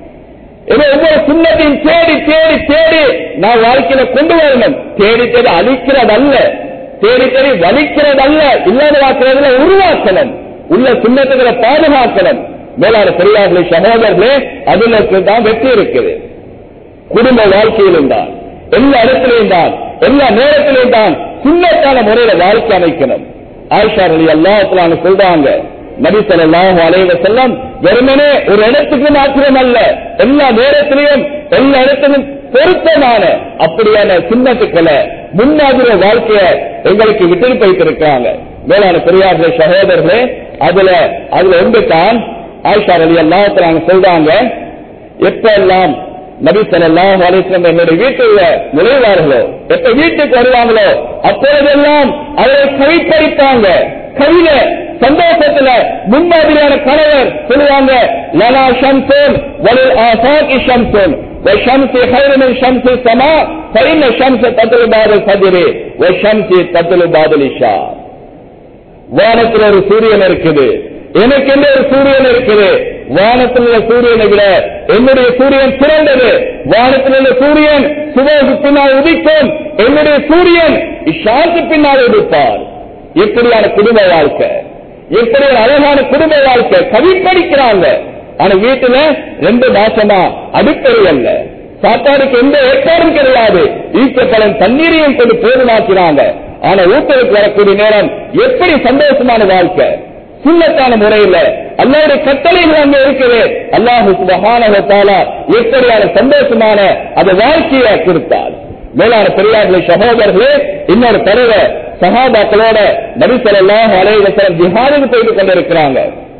ஒவ்வொரு சுண்ணத்தையும் தேடி தேடி தேடி நான் வாழ்க்கையில கொண்டு வரணும் தேடி தேடி அழிக்கிறதல்ல தேடி தேடி வலிக்கிறதல்ல இல்லாதவாக்குறதுல உருவாக்கணும் உள்ள சுண்ணத்துக்களை பாதுகாக்கணும் மேலான பெரியார்களே சகோதரர்களே அதுல தான் வெற்றி இருக்குது குடும்ப வாழ்க்கையிலும் தான் எல்லா இடத்திலையும் தான் எல்லா நேரத்திலையும் தான் சுண்ணத்தான முறையில வாழ்க்கை அமைக்கணும் ஆயிஷா அலி அல்லாஹ் சொல்றாங்க நபி ஸல்லல்லாஹு அலைஹி வஸல்லம் வெறுமனே ஒரு இடத்துக்கு மாத்திரம் அல்ல எல்லா நேரத்திலையும் எல்லா இடத்திலும் பொருத்தமான அப்படியான சின்னத்துக்களை முன்னாதிர வாழ்க்கைய எங்களுக்கு விட்டு வைத்திருக்கிறாங்க மேலான பெரியார்களே சகோதரர்களே அதுல அதுல ஒன்று தான் ஆயிஷா அலி அல்லாஹ் சொல்றாங்க எப்ப எல்லாம் நபி ஸல்லல்லாஹு அலைஹி வஸல்லம் என்னுடைய வீட்டுல நுழைவார்களோ எப்ப வீட்டுக்கு வருவாங்களோ அப்பொழுதெல்லாம் அவரை கைப்பறிப்பாங்க கையில சந்தோஷத்துல முன்மாதிரியான கணவர் சொல்லுவாங்க லனா ஷம்சோன் வலில் ஆசாக்கி ஷம்சோன் والشمس خير من شمس السماء فإن الشمس تطلع بعد الفجر والشمس تطلع بعد العشاء வானத்தில் ஒரு சூரியன் இருக்குது எனக்கு ஒரு சூரியன் இருக்குது வானத்தில் உள்ள சூரியனை விட என்னுடைய சூரியன் சிறந்தது வானத்தில் உள்ள சூரியன் சுபோகு பின்னால் உதிக்கும் என்னுடைய சூரியன் இஷாக்கு பின்னால் உதிப்பார் எப்படியான குடும்ப வாழ்க்கை எப்படி ஒரு அழகான குடும்ப வாழ்க்கை கவி படிக்கிறாங்க ஆனா வீட்டுல ரெண்டு மாசமா அடிப்படை அல்ல சாப்பாடுக்கு எந்த ஏற்பாடும் கிடையாது ஈச்சப்பழம் தண்ணீரையும் கொண்டு போதுமாக்கிறாங்க ஆனா ஊட்டலுக்கு வரக்கூடிய நேரம் எப்படி சந்தோஷமான வாழ்க்கை சுண்ணத்தான முறையில அல்லாவுடைய கட்டளைகள் அங்க இருக்குது அல்லாஹு சுபஹானஹு எப்படியான சந்தோஷமான அந்த வாழ்க்கையை கொடுத்தார் மேலான பெரியார்களே சகோதரர்களே இன்னொரு தலைவர் சகாபாக்களோட நபிசல்லாஹ் அலைவசரம் ஜிஹானுக்கு போயிட்டு கொண்டிருக்கிறாங்க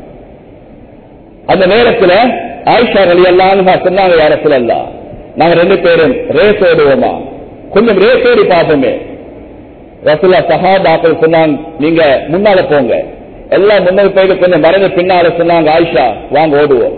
அந்த நேரத்துல ஆயிஷா அலி அல்லான்னு சொன்னாங்க யார சொல்லலாம் நாங்க ரெண்டு பேரும் ரேஸ் ஓடுவோமா கொஞ்சம் ரேஸ் ஓடி பார்ப்போமே ரசுல்லா சஹாபாக்கள் சொன்னாங்க நீங்க முன்னால போங்க எல்லாம் முன்னாடி போயிட்டு கொஞ்சம் மறைஞ்ச பின்னால சொன்னாங்க ஆயிஷா வாங்க ஓடுவோம்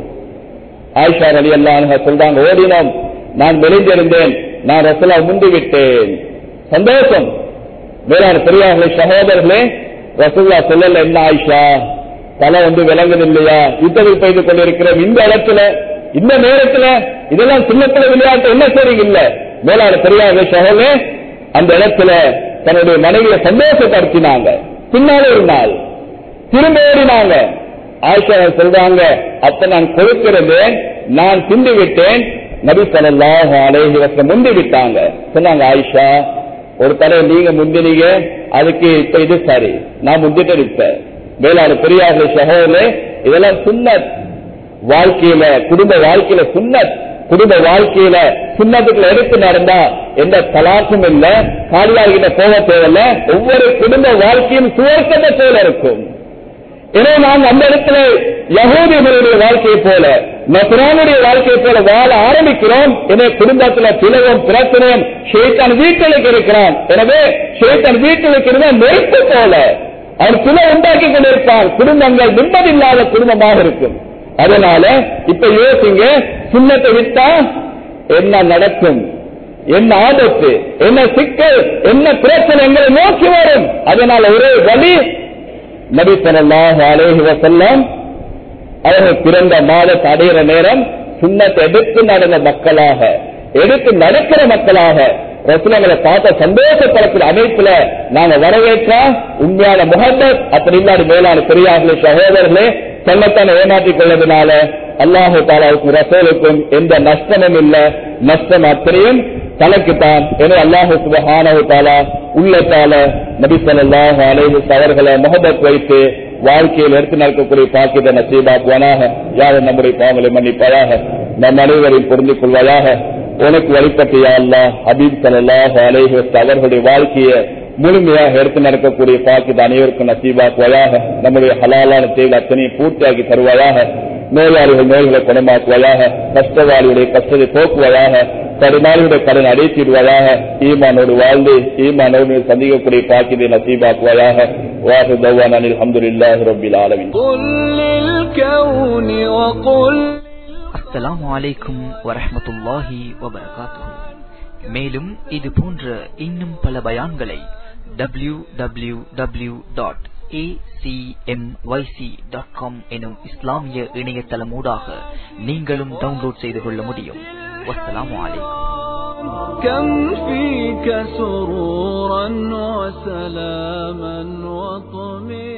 ஆயிஷா அலி அல்லான்னு சொல்றாங்க ஓடினோம் நான் மெலிந்திருந்தேன் நான் ரசுல்லா முந்தி விட்டேன் சந்தோஷம் வேளாண் பெரியார்களே சகோதரர்களே ரசுல்லா சொல்லல என்ன ஆயிஷா தலை வந்து விளங்குது இல்லையா யுத்தத்தில் செய்து கொண்டிருக்கிறோம் இந்த இடத்துல இந்த நேரத்துல இதெல்லாம் சின்னத்துல விளையாட்டு என்ன செய்றீங்க இல்ல மேலான பெரியார்களே சகோதரே அந்த இடத்துல தன்னுடைய மனைவியை சந்தோஷப்படுத்தினாங்க பின்னாலே ஒரு நாள் திரும்ப ஓடினாங்க ஆயிஷா சொல்றாங்க அப்ப நான் கொடுக்கிறதேன் நான் திண்டு விட்டேன் நபி ஸல்லல்லாஹு அலைஹி வஸல்லம் முந்தி விட்டாங்க சொன்னாங்க ஆயிஷா ஒரு தடவை நீங்க முந்தினீங்க அதுக்கு இப்ப இது சரி நான் முந்திட்டு இருப்பேன் வேளாண் பெரியார்கள் சகோதரே இதெல்லாம் சுன்னத் வாழ்க்கையில குடும்ப வாழ்க்கையில சுன்னத் குடும்ப வாழ்க்கையில சுண்ணத்துக்குள்ள எடுத்து நடந்தா எந்த தலாக்கும் இல்ல காலியாகிட்ட போக தேவையில்ல ஒவ்வொரு குடும்ப வாழ்க்கையும் சுவர்க்கத்தை போல இருக்கும் எனவே நாம் அந்த இடத்துல யகூதிகளுடைய வாழ்க்கையை போல நசுரானுடைய வாழ்க்கையை போல வாழ ஆரம்பிக்கிறோம் எனவே குடும்பத்துல பிளவும் பிரச்சனையும் ஷேத்தான் வீட்டிலுக்கு இருக்கிறான் எனவே ஷேத்தான் வீட்டிலுக்கு இருந்த நெருப்பு போல அவன் பிள உண்டாக்கி கொண்டிருப்பான் குடும்பங்கள் நிம்மதியில்லாத குடும்பமாக இருக்கும் அதனால இப்ப யோசிங்க சுண்ணத்தை விட்டா என்ன நடக்கும் என்ன ஆபத்து என்ன சிக்கல் என்ன பிரச்சனை எங்களை நோக்கி வரும் அதனால ஒரே வழி நபி ஸல்லல்லாஹு அலைஹி வஸல்லம் அவர்கள் பிறந்த மாதத்தை அடைகிற நேரம் சுண்ணத்தை எடுத்து நடந்த மக்களாக எடுத்து நடக்கிற மக்களாக ரசுலங்களை பார்த்த சந்தோஷப்படக்கூடிய அமைப்புல நாங்க வரவேற்றா உண்மையான முகமத் அப்படி இல்லாத மேலான பெரியார்களே சகோதரர்களே தன்னைத்தானே ஏமாற்றிக் கொள்வதனால அல்லாஹு தாலாவுக்கும் ரசோலுக்கும் எந்த நஷ்டமும் இல்ல நஷ்டம் அத்தனையும் தனக்குத்தான் என அல்லாஹு சுபஹானஹு தாலா உள்ளத்தால நபி ஸல்லல்லாஹு அலைஹி அவர்களை முகமத் வைத்து வாழ்க்கையில் எடுத்து நடக்கக்கூடிய பாக்கியத்தை நசீபாக்குவானாக யாரும் நம்முடைய பாவங்களை மன்னிப்பாயாக நம் அனைவரையும் புரிந்து கொள்வாயாக உனக்கு வழிபட்டு யா அல்லாஹ் ஹபீப் ஸல்லல்லாஹு அலைஹி அவர்களுடைய வாழ்க்கையை முழுமையாக எடுத்து நடக்கக்கூடிய பாக்கியத்தை அனைவருக்கும் நசீபாக்குவாயாக நம்முடைய ஹலாலான தேவை அத்தனையும் பூர்த்தியாக்கி தருவாயாக நோயாளிகள் நோய்களை குணமாக்குவாயாக கஷ்டவாளியுடைய கஷ்டத்தை போக்குவாயாக கருணாளியுடைய கடன் அடைத்திடுவாயாக ஈமானோடு வாழ்ந்து ஈமானோடு சந்திக்கக்கூடிய பாக்கியத்தை நசீபாக்குவாயாக வாசு தௌவான் அனில் அஹமதுல்லாஹி ரபில் ஆலமின் قل للكون وقل அஸ்ஸலாமு அலைக்கும் வரஹ்மத்துல்லாஹி வபரகாத்துஹு மேலும் இது போன்ற இன்னும் பல பயான்களை டபிள்யூ டபிள்யூ டபிள்யூ டாட் எனும் இஸ்லாமிய இணையதளமூடாக நீங்களும் டவுன்லோட் செய்து கொள்ள முடியும் வஸ்ஸலாமு அலைக்கும் كم فيك سرورا وسلاما وطمئنا